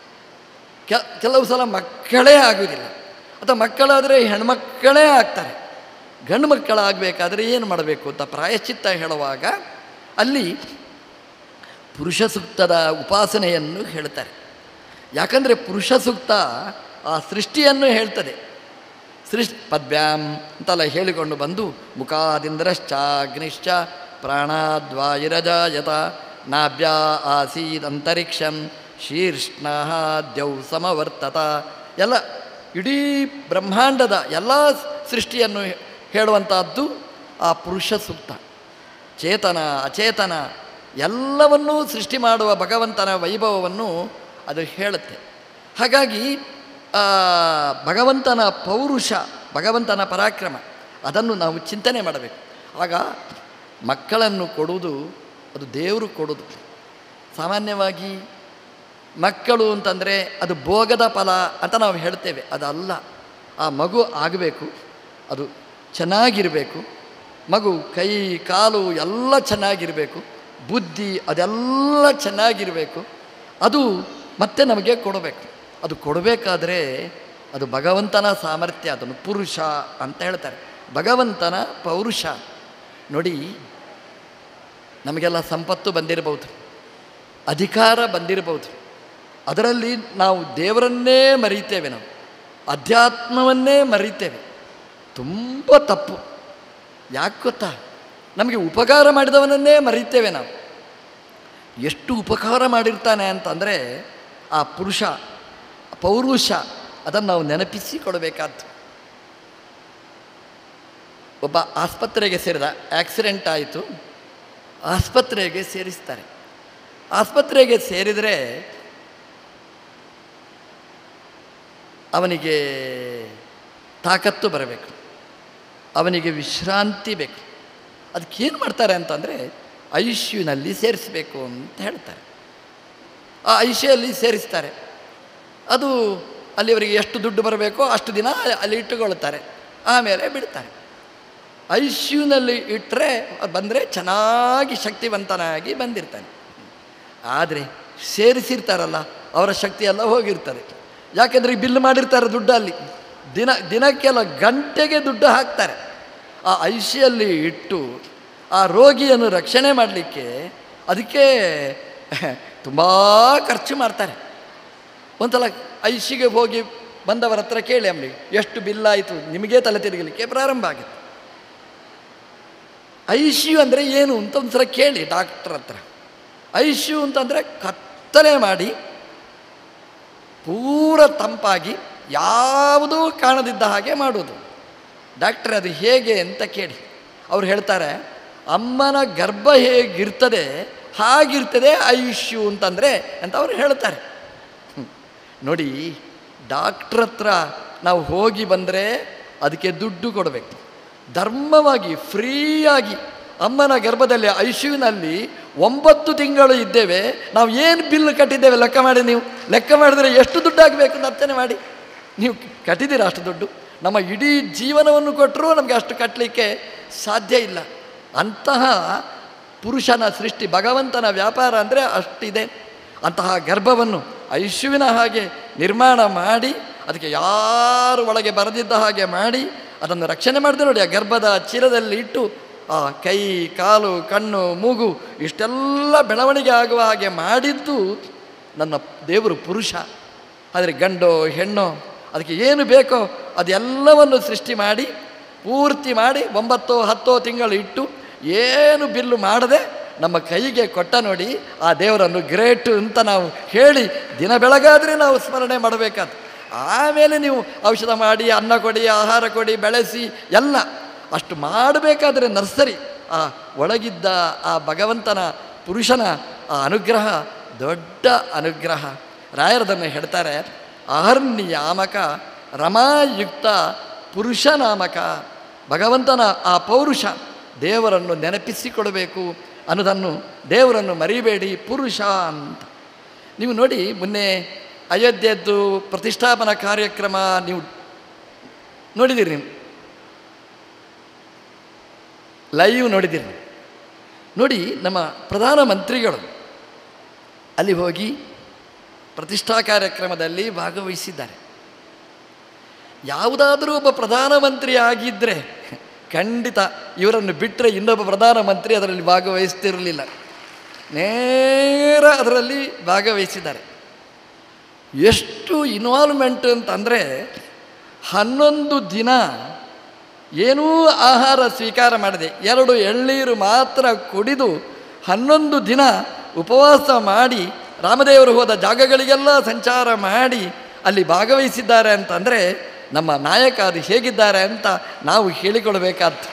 ಕೆ ಕೆಲವು ಸಲ ಮಕ್ಕಳೇ ಆಗುವುದಿಲ್ಲ ಅಥವಾ ಮಕ್ಕಳಾದರೆ ಹೆಣ್ಮಕ್ಕಳೇ ಆಗ್ತಾರೆ ಗಂಡು ಮಕ್ಕಳಾಗಬೇಕಾದ್ರೆ ಏನು ಮಾಡಬೇಕು ಅಂತ ಪ್ರಾಯಶ್ಚಿತ್ತ ಹೇಳುವಾಗ ಅಲ್ಲಿ ಪುರುಷ ಸೂಕ್ತದ ಉಪಾಸನೆಯನ್ನು ಹೇಳ್ತಾರೆ ಯಾಕಂದರೆ ಪುರುಷ ಸೂಕ್ತ ಆ ಸೃಷ್ಟಿಯನ್ನು ಹೇಳ್ತದೆ ಸೃಷ್ಟಿ ಪದ್ಭ್ಯಾಂ ಅಂತೆಲ್ಲ ಹೇಳಿಕೊಂಡು ಬಂದು ಮುಖಾದಿಂದ್ರಶ್ಚಾಗ್ನಿಶ್ಚ ಪ್ರಾಣಾದ್ವಾಯುರಜಾಯತ ನಾಭ್ಯಾ ಆಸೀದಂತರಿಕ್ಷಂ ಶೀರ್ಷ್ಣ ದ್ಯೌ ಸಮವರ್ತತ ಎಲ್ಲ ಇಡೀ ಬ್ರಹ್ಮಾಂಡದ ಎಲ್ಲ ಸೃಷ್ಟಿಯನ್ನು ಹೇಳುವಂಥದ್ದು ಆ ಪುರುಷ ಸೂಕ್ತ ಚೇತನ ಅಚೇತನ ಎಲ್ಲವನ್ನೂ ಸೃಷ್ಟಿ ಮಾಡುವ ಭಗವಂತನ ವೈಭವವನ್ನು ಅದು ಹೇಳುತ್ತೆ ಹಾಗಾಗಿ ಆ, ಭಗವಂತನ ಪೌರುಷ ಭಗವಂತನ ಪರಾಕ್ರಮ ಅದನ್ನು ನಾವು ಚಿಂತನೆ ಮಾಡಬೇಕು ಆಗ ಮಕ್ಕಳನ್ನು ಕೊಡುವುದು ಅದು ದೇವರು ಕೊಡೋದು ಸಾಮಾನ್ಯವಾಗಿ ಮಕ್ಕಳು ಅಂತಂದರೆ ಅದು ಭೋಗದ ಫಲ ಅಂತ ನಾವು ಹೇಳ್ತೇವೆ ಅದಲ್ಲ ಆ ಮಗು ಆಗಬೇಕು ಅದು ಚೆನ್ನಾಗಿರಬೇಕು ಮಗು ಕೈ ಕಾಲು ಎಲ್ಲ ಚೆನ್ನಾಗಿರಬೇಕು ಬುದ್ಧಿ ಅದೆಲ್ಲ ಚೆನ್ನಾಗಿರಬೇಕು ಅದು ಮತ್ತೆ ನಮಗೆ ಕೊಡಬೇಕು ಅದು ಕೊಡಬೇಕಾದ್ರೆ ಅದು ಭಗವಂತನ ಸಾಮರ್ಥ್ಯ ಅದನ್ನು ಪುರುಷ ಅಂತ ಹೇಳ್ತಾರೆ ಭಗವಂತನ ಪೌರುಷ ನೋಡಿ ನಮಗೆಲ್ಲ ಸಂಪತ್ತು ಬಂದಿರಬಹುದು ಅಧಿಕಾರ ಬಂದಿರಬಹುದು ಅದರಲ್ಲಿ ನಾವು ದೇವರನ್ನೇ ಮರೀತೇವೆ ನಾವು ಅಧ್ಯಾತ್ಮವನ್ನೇ ಮರೀತೇವೆ ತುಂಬ ತಪ್ಪು ಯಾಕೆ ಗೊತ್ತಾ ನಮಗೆ ಉಪಕಾರ ಮಾಡಿದವನನ್ನೇ ಮರೀತೇವೆ ನಾವು ಎಷ್ಟು ಉಪಕಾರ ಮಾಡಿರ್ತಾನೆ ಅಂತಂದರೆ ಆ ಪುರುಷ ಪೌರುಷ ಅದನ್ನು ನಾವು ನೆನಪಿಸಿಕೊಡಬೇಕಾದ್ದು ಒಬ್ಬ ಆಸ್ಪತ್ರೆಗೆ ಸೇರಿದ ಆಕ್ಸಿಡೆಂಟ್ ಆಯಿತು ಆಸ್ಪತ್ರೆಗೆ ಸೇರಿಸ್ತಾರೆ ಆಸ್ಪತ್ರೆಗೆ ಸೇರಿದರೆ ಅವನಿಗೆ ತಾಕತ್ತು ಬರಬೇಕು ಅವನಿಗೆ ವಿಶ್ರಾಂತಿ ಬೇಕು ಅದಕ್ಕೇನು ಮಾಡ್ತಾರೆ ಅಂತಂದರೆ ಐಶ್ಯುನಲ್ಲಿ ಸೇರಿಸಬೇಕು ಅಂತ ಹೇಳ್ತಾರೆ ಆ ಐಶ್ಯಲ್ಲಿ ಸೇರಿಸ್ತಾರೆ ಅದು ಅಲ್ಲಿ ಅವರಿಗೆ ಎಷ್ಟು ದುಡ್ಡು ಬರಬೇಕೋ ಅಷ್ಟು ದಿನ ಅಲ್ಲಿ ಇಟ್ಟುಕೊಳ್ಳುತ್ತಾರೆ ಆಮೇಲೆ ಬಿಡ್ತಾರೆ ಐಶ್ಯುನಲ್ಲಿ ಇಟ್ಟರೆ ಬಂದರೆ ಚೆನ್ನಾಗಿ ಶಕ್ತಿವಂತನಾಗಿ ಬಂದಿರ್ತಾನೆ ಆದರೆ ಸೇರಿಸಿರ್ತಾರಲ್ಲ ಅವರ ಶಕ್ತಿ ಎಲ್ಲ ಹೋಗಿರ್ತದೆ ಯಾಕೆಂದರೆ ಈ ಬಿಲ್ ಮಾಡಿರ್ತಾರೆ ದುಡ್ಡು ಅಲ್ಲಿ ದಿನ ದಿನಕ್ಕೆಲ್ಲ ಗಂಟೆಗೆ ದುಡ್ಡು ಹಾಕ್ತಾರೆ ಆ ಐಶಿಯಲ್ಲಿ ಇಟ್ಟು ಆ ರೋಗಿಯನ್ನು ರಕ್ಷಣೆ ಮಾಡಲಿಕ್ಕೆ ಅದಕ್ಕೆ ತುಂಬ ಖರ್ಚು ಮಾಡ್ತಾರೆ ಒಂದ್ಸಲ ಐಶಿಗೆ ಹೋಗಿ ಬಂದವರ ಹತ್ರ ಕೇಳಿ ಅಮ್ಮಿ ಎಷ್ಟು ಬಿಲ್ ಆಯಿತು ನಿಮಗೇ ತಲೆ ತಿರುಗಲಿಕ್ಕೆ ಪ್ರಾರಂಭ ಆಗಿತ್ತು ಐ ಸಿ ಯು ಅಂದರೆ ಏನು ಅಂತ ಒಂದು ಸಲ ಕೇಳಿ ಡಾಕ್ಟ್ರ್ ಹತ್ರ ಐ ಸಿ ಯು ಅಂತಂದರೆ ಕತ್ತಲೆ ಮಾಡಿ ಪೂರ ತಂಪಾಗಿ ಯಾವುದೂ ಕಾಣದಿದ್ದ ಹಾಗೆ ಮಾಡೋದು ಡಾಕ್ಟ್ರ್ ಅದು ಹೇಗೆ ಅಂತ ಕೇಳಿ ಅವ್ರು ಹೇಳ್ತಾರೆ ಅಮ್ಮನ ಗರ್ಭ ಹೇಗಿರ್ತದೆ ಹಾಗಿರ್ತದೆ ಆಯುಷ್ಯು ಅಂತಂದರೆ ಅಂತ ಅವ್ರು ಹೇಳ್ತಾರೆ ಹ್ಮ್. ನೋಡಿ ಡಾಕ್ಟ್ರ್ ಹತ್ರ ನಾವು ಹೋಗಿ ಬಂದರೆ ಅದಕ್ಕೆ ದುಡ್ಡು ಕೊಡಬೇಕು ಧರ್ಮವಾಗಿ ಫ್ರೀಯಾಗಿ ಅಮ್ಮನ ಗರ್ಭದಲ್ಲಿ ಐಶ್ಯುವಿನಲ್ಲಿ ಒಂಬತ್ತು ತಿಂಗಳು ಇದ್ದೇವೆ ನಾವು ಏನು ಬಿಲ್ ಕಟ್ಟಿದ್ದೇವೆ ಲೆಕ್ಕ ಮಾಡಿ ನೀವು ಲೆಕ್ಕ ಮಾಡಿದರೆ ಎಷ್ಟು ದುಡ್ಡು ಆಗಬೇಕು ಅಂತ ಅರ್ಥನೆ ಮಾಡಿ ನೀವು ಕಟ್ಟಿದ್ದೀರಾ ಅಷ್ಟು ದುಡ್ಡು ನಮ್ಮ ಇಡೀ ಜೀವನವನ್ನು ಕೊಟ್ಟರೂ ನಮಗೆ ಅಷ್ಟು ಕಟ್ಟಲಿಕ್ಕೆ ಸಾಧ್ಯ ಇಲ್ಲ ಅಂತಹ ಪುರುಷನ ಸೃಷ್ಟಿ ಭಗವಂತನ ವ್ಯಾಪಾರ ಅಂದರೆ ಅಷ್ಟಿದೆ ಅಂತಹ ಗರ್ಭವನ್ನು ಐಶ್ಯುವಿನ ಹಾಗೆ ನಿರ್ಮಾಣ ಮಾಡಿ ಅದಕ್ಕೆ ಯಾರು ಒಳಗೆ ಬರದಿದ್ದ ಹಾಗೆ ಮಾಡಿ ಅದನ್ನು ರಕ್ಷಣೆ ಮಾಡಿದೆ ನೋಡಿ ಆ ಗರ್ಭದ ಚೀಲದಲ್ಲಿ ಇಟ್ಟು ಆ ಕೈ ಕಾಲು ಕಣ್ಣು ಮೂಗು ಇಷ್ಟೆಲ್ಲ ಬೆಳವಣಿಗೆ ಆಗುವ ಹಾಗೆ ಮಾಡಿದ್ದು ನನ್ನ ದೇವರು ಪುರುಷ ಆದರೆ ಗಂಡೋ ಹೆಣ್ಣೋ ಅದಕ್ಕೆ ಏನು ಬೇಕೋ ಅದೆಲ್ಲವನ್ನು ಸೃಷ್ಟಿ ಮಾಡಿ ಪೂರ್ತಿ ಮಾಡಿ ಒಂಬತ್ತೋ ಹತ್ತೋ ತಿಂಗಳು ಇಟ್ಟು ಏನು ಬಿಲ್ಲು ಮಾಡದೆ ನಮ್ಮ ಕೈಗೆ ಕೊಟ್ಟ ನೋಡಿ ಆ ದೇವರನ್ನು ಗ್ರೇಟ್ ಅಂತ ನಾವು ಹೇಳಿ ದಿನ ಬೆಳಗಾದರೆ ನಾವು ಸ್ಮರಣೆ ಮಾಡಬೇಕಾದ ಆಮೇಲೆ ನೀವು ಔಷಧ ಮಾಡಿ ಅನ್ನ ಕೊಡಿ ಆಹಾರ ಕೊಡಿ ಬೆಳೆಸಿ ಎಲ್ಲ ಅಷ್ಟು ಮಾಡಬೇಕಾದ್ರೆ ನರ್ಸರಿ ಆ ಒಳಗಿದ್ದ ಆ ಭಗವಂತನ ಪುರುಷನ ಆ ಅನುಗ್ರಹ ದೊಡ್ಡ ಅನುಗ್ರಹ ರಾಯರದನ್ನು ಹೇಳ್ತಾರೆ ಅಹರ್ನಿಯಾಮಕ ರಮಾಯುಕ್ತ ಪುರುಷನಾಮಕ ಭಗವಂತನ ಆ ಪೌರುಷ ದೇವರನ್ನು ನೆನಪಿಸಿಕೊಡಬೇಕು ಅನ್ನೋದನ್ನು ದೇವರನ್ನು ಮರಿಬೇಡಿ ಪುರುಷ ಅಂತ ನೀವು ನೋಡಿ ಮೊನ್ನೆ ಅಯೋಧ್ಯೆಯದ್ದು ಪ್ರತಿಷ್ಠಾಪನಾ ಕಾರ್ಯಕ್ರಮ ನೀವು ನೋಡಿದ್ದೀರಿ ನೀವು ಲೈವ್ ನೋಡಿದ್ದೀರಿ ನೀವು. ನೋಡಿ ನಮ್ಮ ಪ್ರಧಾನಮಂತ್ರಿಗಳು ಅಲ್ಲಿ ಹೋಗಿ ಪ್ರತಿಷ್ಠಾ ಕಾರ್ಯಕ್ರಮದಲ್ಲಿ ಭಾಗವಹಿಸಿದ್ದಾರೆ ಯಾವುದಾದರೂ ಒಬ್ಬ ಪ್ರಧಾನಮಂತ್ರಿ ಆಗಿದ್ದರೆ ಖಂಡಿತ ಇವರನ್ನು ಬಿಟ್ಟರೆ ಇನ್ನೊಬ್ಬ ಪ್ರಧಾನಮಂತ್ರಿ ಅದರಲ್ಲಿ ಭಾಗವಹಿಸ್ತಿರಲಿಲ್ಲ ನೇರ ಅದರಲ್ಲಿ ಭಾಗವಹಿಸಿದ್ದಾರೆ ಎಷ್ಟು ಇನ್ವಾಲ್ವ್ಮೆಂಟ್ ಅಂತಂದರೆ ಹನ್ನೊಂದು ದಿನ ಏನೂ ಆಹಾರ ಸ್ವೀಕಾರ ಮಾಡದೆ ಎರಡು ಎಳ್ನೀರು ಮಾತ್ರ ಕುಡಿದು ಹನ್ನೊಂದು ದಿನ ಉಪವಾಸ ಮಾಡಿ ರಾಮದೇವರು ಹೋದ ಜಾಗಗಳಿಗೆಲ್ಲ ಸಂಚಾರ ಮಾಡಿ ಅಲ್ಲಿ ಭಾಗವಹಿಸಿದ್ದಾರೆ ಅಂತಂದರೆ ನಮ್ಮ ನಾಯಕ ಅದು ಹೇಗಿದ್ದಾರೆ ಅಂತ ನಾವು ಹೇಳಿಕೊಳ್ಬೇಕಾದ್ದು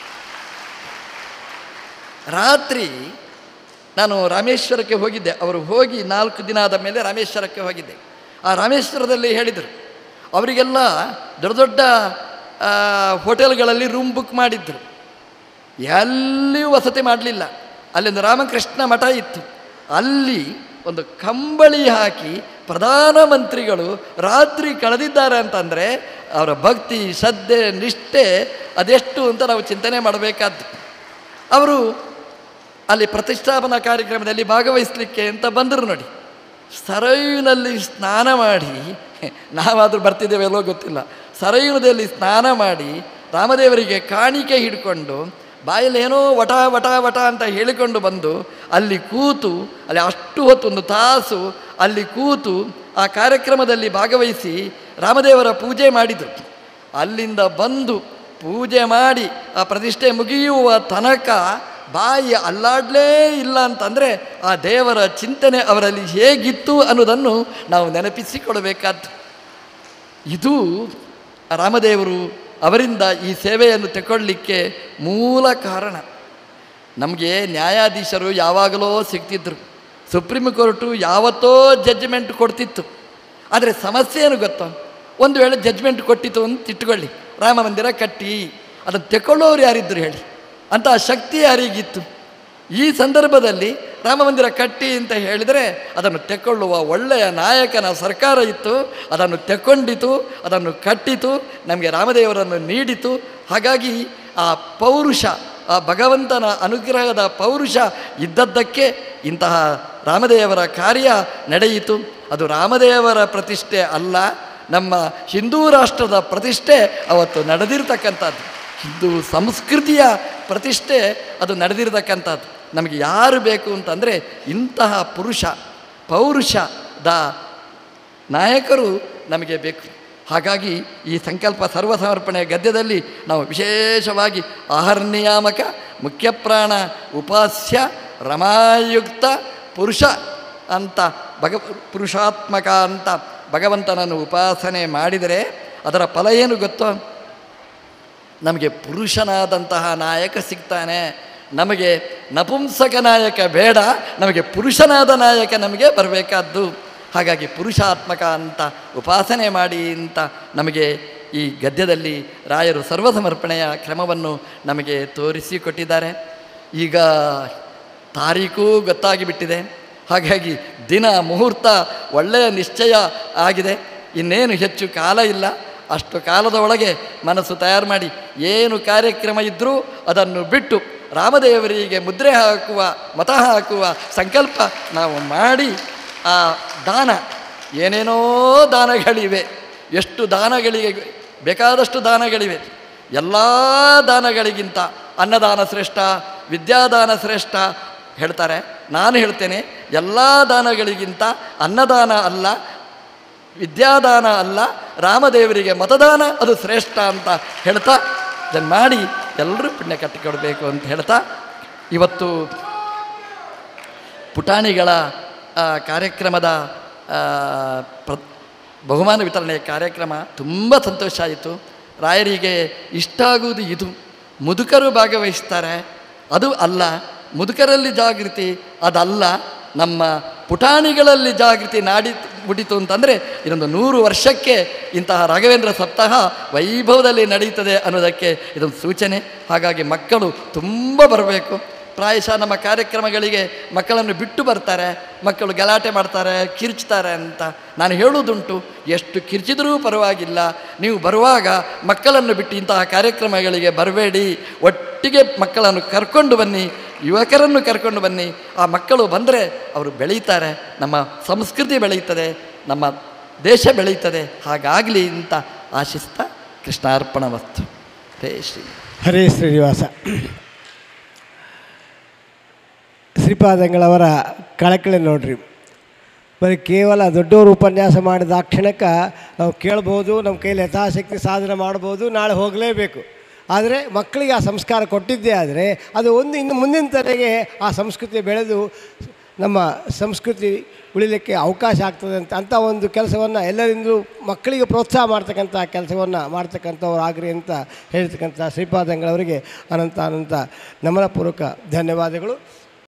ರಾತ್ರಿ ನಾನು ರಾಮೇಶ್ವರಕ್ಕೆ ಹೋಗಿದ್ದೆ ಅವರು ಹೋಗಿ ನಾಲ್ಕು ದಿನ ಆದ ಮೇಲೆ ರಾಮೇಶ್ವರಕ್ಕೆ ಹೋಗಿದ್ದೆ ಆ ರಾಮೇಶ್ವರದಲ್ಲಿ ಹೇಳಿದರು ಅವರಿಗೆಲ್ಲ ದೊಡ್ಡ ದೊಡ್ಡ ಆ, ಹೋಟೆಲ್ಗಳಲ್ಲಿ ರೂಮ್ ಬುಕ್ ಮಾಡಿದ್ರು ಎಲ್ಲಿಯೂ ವಸತಿ ಮಾಡಲಿಲ್ಲ ಅಲ್ಲೊಂದು ರಾಮಕೃಷ್ಣ ಮಠ ಇತ್ತು ಅಲ್ಲಿ ಒಂದು ಕಂಬಳಿ ಹಾಕಿ ಪ್ರಧಾನಮಂತ್ರಿಗಳು ರಾತ್ರಿ ಕಳೆದಿದ್ದಾರೆ ಅಂತಂದರೆ ಅವರ ಭಕ್ತಿ ಶ್ರದ್ಧೆ ನಿಷ್ಠೆ ಅದೆಷ್ಟು ಅಂತ ನಾವು ಚಿಂತನೆ ಮಾಡಬೇಕಾದ್ದು ಅವರು ಅಲ್ಲಿ ಪ್ರತಿಷ್ಠಾಪನಾ ಕಾರ್ಯಕ್ರಮದಲ್ಲಿ ಭಾಗವಹಿಸಲಿಕ್ಕೆ ಅಂತ ಬಂದರು ನೋಡಿ ಸರಯುನಲ್ಲಿ ಸ್ನಾನ ಮಾಡಿ ನಾವಾದರೂ ಬರ್ತಿದ್ದೇವೆ ಎಲ್ಲೋ ಗೊತ್ತಿಲ್ಲ ಸರಯುನದಲ್ಲಿ ಸ್ನಾನ ಮಾಡಿ ರಾಮದೇವರಿಗೆ ಕಾಣಿಕೆ ಹಿಡ್ಕೊಂಡು ಬಾಯಲ್ಲಿ ಏನೋ ವಟ ವಟ ವಟ ಅಂತ ಹೇಳಿಕೊಂಡು ಬಂದು ಅಲ್ಲಿ ಕೂತು ಅಲ್ಲಿ ಅಷ್ಟು ಹೊತ್ತು ಒಂದು ತಾಸು ಅಲ್ಲಿ ಕೂತು ಆ ಕಾರ್ಯಕ್ರಮದಲ್ಲಿ ಭಾಗವಹಿಸಿ ರಾಮದೇವರ ಪೂಜೆ ಮಾಡಿದರು ಅಲ್ಲಿಂದ ಬಂದು ಪೂಜೆ ಮಾಡಿ ಆ ಪ್ರತಿಷ್ಠೆ ಮುಗಿಯುವ ತನಕ ಬಾಯಿ ಅಲ್ಲಾಡಲೇ ಇಲ್ಲ ಅಂತಂದರೆ ಆ ದೇವರ ಚಿಂತನೆ ಅವರಲ್ಲಿ ಹೇಗಿತ್ತು ಅನ್ನೋದನ್ನು ನಾವು ನೆನಪಿಸಿಕೊಡಬೇಕಾದ್ದು ಇದು ರಾಮದೇವರು ಅವರಿಂದ ಈ ಸೇವೆಯನ್ನು ತಗೊಳ್ಳಿಕ್ಕೆ ಮೂಲ ಕಾರಣ ನಮಗೆ ನ್ಯಾಯಾಧೀಶರು ಯಾವಾಗಲೋ ಸಿಗ್ತಿದ್ರು ಸುಪ್ರೀಂ ಕೋರ್ಟು ಯಾವತ್ತೋ ಜಡ್ಜ್ಮೆಂಟ್ ಕೊಡ್ತಿತ್ತು ಆದರೆ ಸಮಸ್ಯೆ ಏನು ಗೊತ್ತಾ ಒಂದು ವೇಳೆ ಜಡ್ಜ್ಮೆಂಟ್ ಕೊಟ್ಟಿತ್ತು ಅಂತ ಇಟ್ಕೊಳ್ಳಿ ರಾಮ ಮಂದಿರ ಕಟ್ಟಿ ಅದನ್ನು ತೆಕ್ಕೊಳ್ಳೋರು ಯಾರಿದ್ರು ಹೇಳಿ ಅಂತಹ ಶಕ್ತಿ ಯಾರಿಗಿತ್ತು ಈ ಸಂದರ್ಭದಲ್ಲಿ ರಾಮ ಮಂದಿರ ಕಟ್ಟಿ ಅಂತ ಹೇಳಿದರೆ ಅದನ್ನು ತೆಕ್ಕೊಳ್ಳುವ ಒಳ್ಳೆಯ ನಾಯಕನ ಸರ್ಕಾರ ಇತ್ತು ಅದನ್ನು ತೆಕ್ಕೊಂಡಿತು ಅದನ್ನು ಕಟ್ಟಿತು ನಮಗೆ ರಾಮದೇವರನ್ನು ನೀಡಿತು ಹಾಗಾಗಿ ಆ ಪೌರುಷ ಆ ಭಗವಂತನ ಅನುಗ್ರಹದ ಪೌರುಷ ಇದ್ದದ್ದಕ್ಕೆ ಇಂತಹ ರಾಮದೇವರ ಕಾರ್ಯ ನಡೆಯಿತು ಅದು ರಾಮದೇವರ ಪ್ರತಿಷ್ಠೆ ಅಲ್ಲ ನಮ್ಮ ಹಿಂದೂ ರಾಷ್ಟ್ರದ ಪ್ರತಿಷ್ಠೆ ಅವತ್ತು ನಡೆದಿರ್ತಕ್ಕಂಥದ್ದು ಹಿಂದೂ ಸಂಸ್ಕೃತಿಯ ಪ್ರತಿಷ್ಠೆ ಅದು ನಡೆದಿರ್ತಕ್ಕಂಥದ್ದು ನಮಗೆ ಯಾರು ಬೇಕು ಅಂತಂದರೆ ಇಂತಹ ಪುರುಷ ಪೌರುಷದ ನಾಯಕರು ನಮಗೆ ಬೇಕು ಹಾಗಾಗಿ ಈ ಸಂಕಲ್ಪ ಸರ್ವಸಮರ್ಪಣೆ ಗದ್ಯದಲ್ಲಿ ನಾವು ವಿಶೇಷವಾಗಿ ಆಹಾರ ನಿಯಾಮಕ ಮುಖ್ಯಪ್ರಾಣ ಉಪಾಸ್ಯ ರಮಾಯುಕ್ತ ಪುರುಷ ಅಂತ ಭಗ ಪುರುಷಾತ್ಮಕ ಅಂತ ಭಗವಂತನನ್ನು ಉಪಾಸನೆ ಮಾಡಿದರೆ ಅದರ ಫಲ ಏನು ಗೊತ್ತೋ ನಮಗೆ ಪುರುಷನಾದಂತಹ ನಾಯಕ ಸಿಗ್ತಾನೆ ನಮಗೆ ನಪುಂಸಕ ನಾಯಕ ಬೇಡ ನಮಗೆ ಪುರುಷನಾದ ನಾಯಕ ನಮಗೆ ಬರಬೇಕಾದ್ದು ಹಾಗಾಗಿ ಪುರುಷಾತ್ಮಕ ಅಂತ ಉಪಾಸನೆ ಮಾಡಿ ಅಂತ ನಮಗೆ ಈ ಗದ್ಯದಲ್ಲಿ ರಾಯರು ಸರ್ವಸಮರ್ಪಣೆಯ ಕ್ರಮವನ್ನು ನಮಗೆ ತೋರಿಸಿಕೊಟ್ಟಿದ್ದಾರೆ ಈಗ ತಾರೀಖೂ ಗೊತ್ತಾಗಿಬಿಟ್ಟಿದೆ ಹಾಗಾಗಿ ದಿನ ಮುಹೂರ್ತ ಒಳ್ಳೆಯ ನಿಶ್ಚಯ ಆಗಿದೆ ಇನ್ನೇನು ಹೆಚ್ಚು ಕಾಲ ಇಲ್ಲ ಅಷ್ಟು ಕಾಲದ ಒಳಗೆ ಮನಸ್ಸು ತಯಾರು ಮಾಡಿ ಏನು ಕಾರ್ಯಕ್ರಮ ಇದ್ದರೂ ಅದನ್ನು ಬಿಟ್ಟು ರಾಮದೇವರಿಗೆ ಮುದ್ರೆ ಹಾಕುವ ಮತ ಹಾಕುವ ಸಂಕಲ್ಪ ನಾವು ಮಾಡಿ ಆ ದಾನ ಏನೇನೋ ದಾನಗಳಿವೆ ಎಷ್ಟು ದಾನಗಳಿಗೆ ಬೇಕಾದಷ್ಟು ದಾನಗಳಿವೆ ಎಲ್ಲ ದಾನಗಳಿಗಿಂತ ಅನ್ನದಾನ ಶ್ರೇಷ್ಠ ವಿದ್ಯಾದಾನ ಶ್ರೇಷ್ಠ ಹೇಳ್ತಾರೆ ನಾನು ಹೇಳ್ತೇನೆ ಎಲ್ಲ ದಾನಗಳಿಗಿಂತ ಅನ್ನದಾನ ಅಲ್ಲ ವಿದ್ಯಾದಾನ ಅಲ್ಲ ರಾಮದೇವರಿಗೆ ಮತದಾನ ಅದು ಶ್ರೇಷ್ಠ ಅಂತ ಹೇಳ್ತಾ ಇದನ್ನು ಮಾಡಿ ಎಲ್ಲರೂ ಪುಣ್ಯ ಕಟ್ಟಿಕೊಡ್ಬೇಕು ಅಂತ ಹೇಳ್ತಾ ಇವತ್ತು ಪುಟಾಣಿಗಳ ಆ, ಕಾರ್ಯಕ್ರಮದ ಆ, ಪ್ರ ಬಹುಮಾನ ವಿತರಣೆಯ ಕಾರ್ಯಕ್ರಮ ತುಂಬ ಸಂತೋಷ ಆಯಿತು ರಾಯರಿಗೆ ಇಷ್ಟ ಆಗುವುದು ಇದು ಮುದುಕರು ಭಾಗವಹಿಸ್ತಾರೆ ಅದು ಅಲ್ಲ ಮುದುಕರಲ್ಲಿ ಜಾಗೃತಿ ಅದಲ್ಲ ನಮ್ಮ ಪುಟಾಣಿಗಳಲ್ಲಿ ಜಾಗೃತಿ ನಾಡಿ ಮುಡಿತು ಅಂತಂದರೆ ಇದೊಂದು ನೂರು ವರ್ಷಕ್ಕೆ ಇಂತಹ ರಾಘವೇಂದ್ರ ಸಪ್ತಾಹ ವೈಭವದಲ್ಲಿ ನಡೀತದೆ ಅನ್ನೋದಕ್ಕೆ ಇದೊಂದು ಸೂಚನೆ ಹಾಗಾಗಿ ಮಕ್ಕಳು ತುಂಬ ಬರಬೇಕು ಪ್ರಾಯಶಃ ನಮ್ಮ ಕಾರ್ಯಕ್ರಮಗಳಿಗೆ ಮಕ್ಕಳನ್ನು ಬಿಟ್ಟು ಬರ್ತಾರೆ ಮಕ್ಕಳು ಗಲಾಟೆ ಮಾಡ್ತಾರೆ ಕಿರ್ಚ್ತಾರೆ ಅಂತ ನಾನು ಹೇಳುವುದುಂಟು ಎಷ್ಟು ಕಿರ್ಚಿದರೂ ಪರವಾಗಿಲ್ಲ ನೀವು ಬರುವಾಗ ಮಕ್ಕಳನ್ನು ಬಿಟ್ಟು ಇಂತಹ ಕಾರ್ಯಕ್ರಮಗಳಿಗೆ ಬರಬೇಡಿ ಒಟ್ಟಿಗೆ ಮಕ್ಕಳನ್ನು ಕರ್ಕೊಂಡು ಬನ್ನಿ ಯುವಕರನ್ನು ಕರ್ಕೊಂಡು ಬನ್ನಿ ಆ ಮಕ್ಕಳು ಬಂದರೆ ಅವರು ಬೆಳೀತಾರೆ ನಮ್ಮ ಸಂಸ್ಕೃತಿ ಬೆಳೆಯುತ್ತದೆ ನಮ್ಮ ದೇಶ ಬೆಳೆಯುತ್ತದೆ ಹಾಗಾಗಲಿ ಅಂತ ಆಶಿಸ್ತಾ ಕೃಷ್ಣಾರ್ಪಣ ವಸ್ತು ಹರೇ ಶ್ರೀ ಹರೇ ಶ್ರೀನಿವಾಸ ಶ್ರೀಪಾದಂಗಳವರ ಕಳಕಳಿ ನೋಡ್ರಿ ಬರೀ ಕೇವಲ ದೊಡ್ಡವರು ಉಪನ್ಯಾಸ ಮಾಡಿದ ಆ ಕ್ಷಣಕ್ಕೆ ನಾವು ಕೇಳ್ಬೋದು ನಮ್ಮ ಕೈಲಿ ಯಥಾಶಕ್ತಿ ಸಾಧನೆ ಮಾಡ್ಬೋದು ನಾಳೆ ಹೋಗಲೇಬೇಕು ಆದರೆ ಮಕ್ಕಳಿಗೆ ಆ ಸಂಸ್ಕಾರ ಕೊಟ್ಟಿದ್ದೇ ಆದರೆ ಅದು ಒಂದು ಇನ್ನು ಮುಂದಿನ ತಲೆಗೆ ಆ ಸಂಸ್ಕೃತಿ ಬೆಳೆದು ನಮ್ಮ ಸಂಸ್ಕೃತಿ ಉಳಿಲಿಕ್ಕೆ ಅವಕಾಶ ಆಗ್ತದೆ ಅಂತ ಅಂಥ ಒಂದು ಕೆಲಸವನ್ನು ಎಲ್ಲರಿಂದಲೂ ಮಕ್ಕಳಿಗೆ ಪ್ರೋತ್ಸಾಹ ಮಾಡ್ತಕ್ಕಂಥ ಕೆಲಸವನ್ನು ಮಾಡ್ತಕ್ಕಂಥವ್ರು ಆಗ್ರಿ ಅಂತ ಹೇಳ್ತಕ್ಕಂಥ ಶ್ರೀಪಾದಂಗಳವರಿಗೆ ಅನಂತ ಅನಂತ ನಮನಪೂರ್ವಕ ಧನ್ಯವಾದಗಳು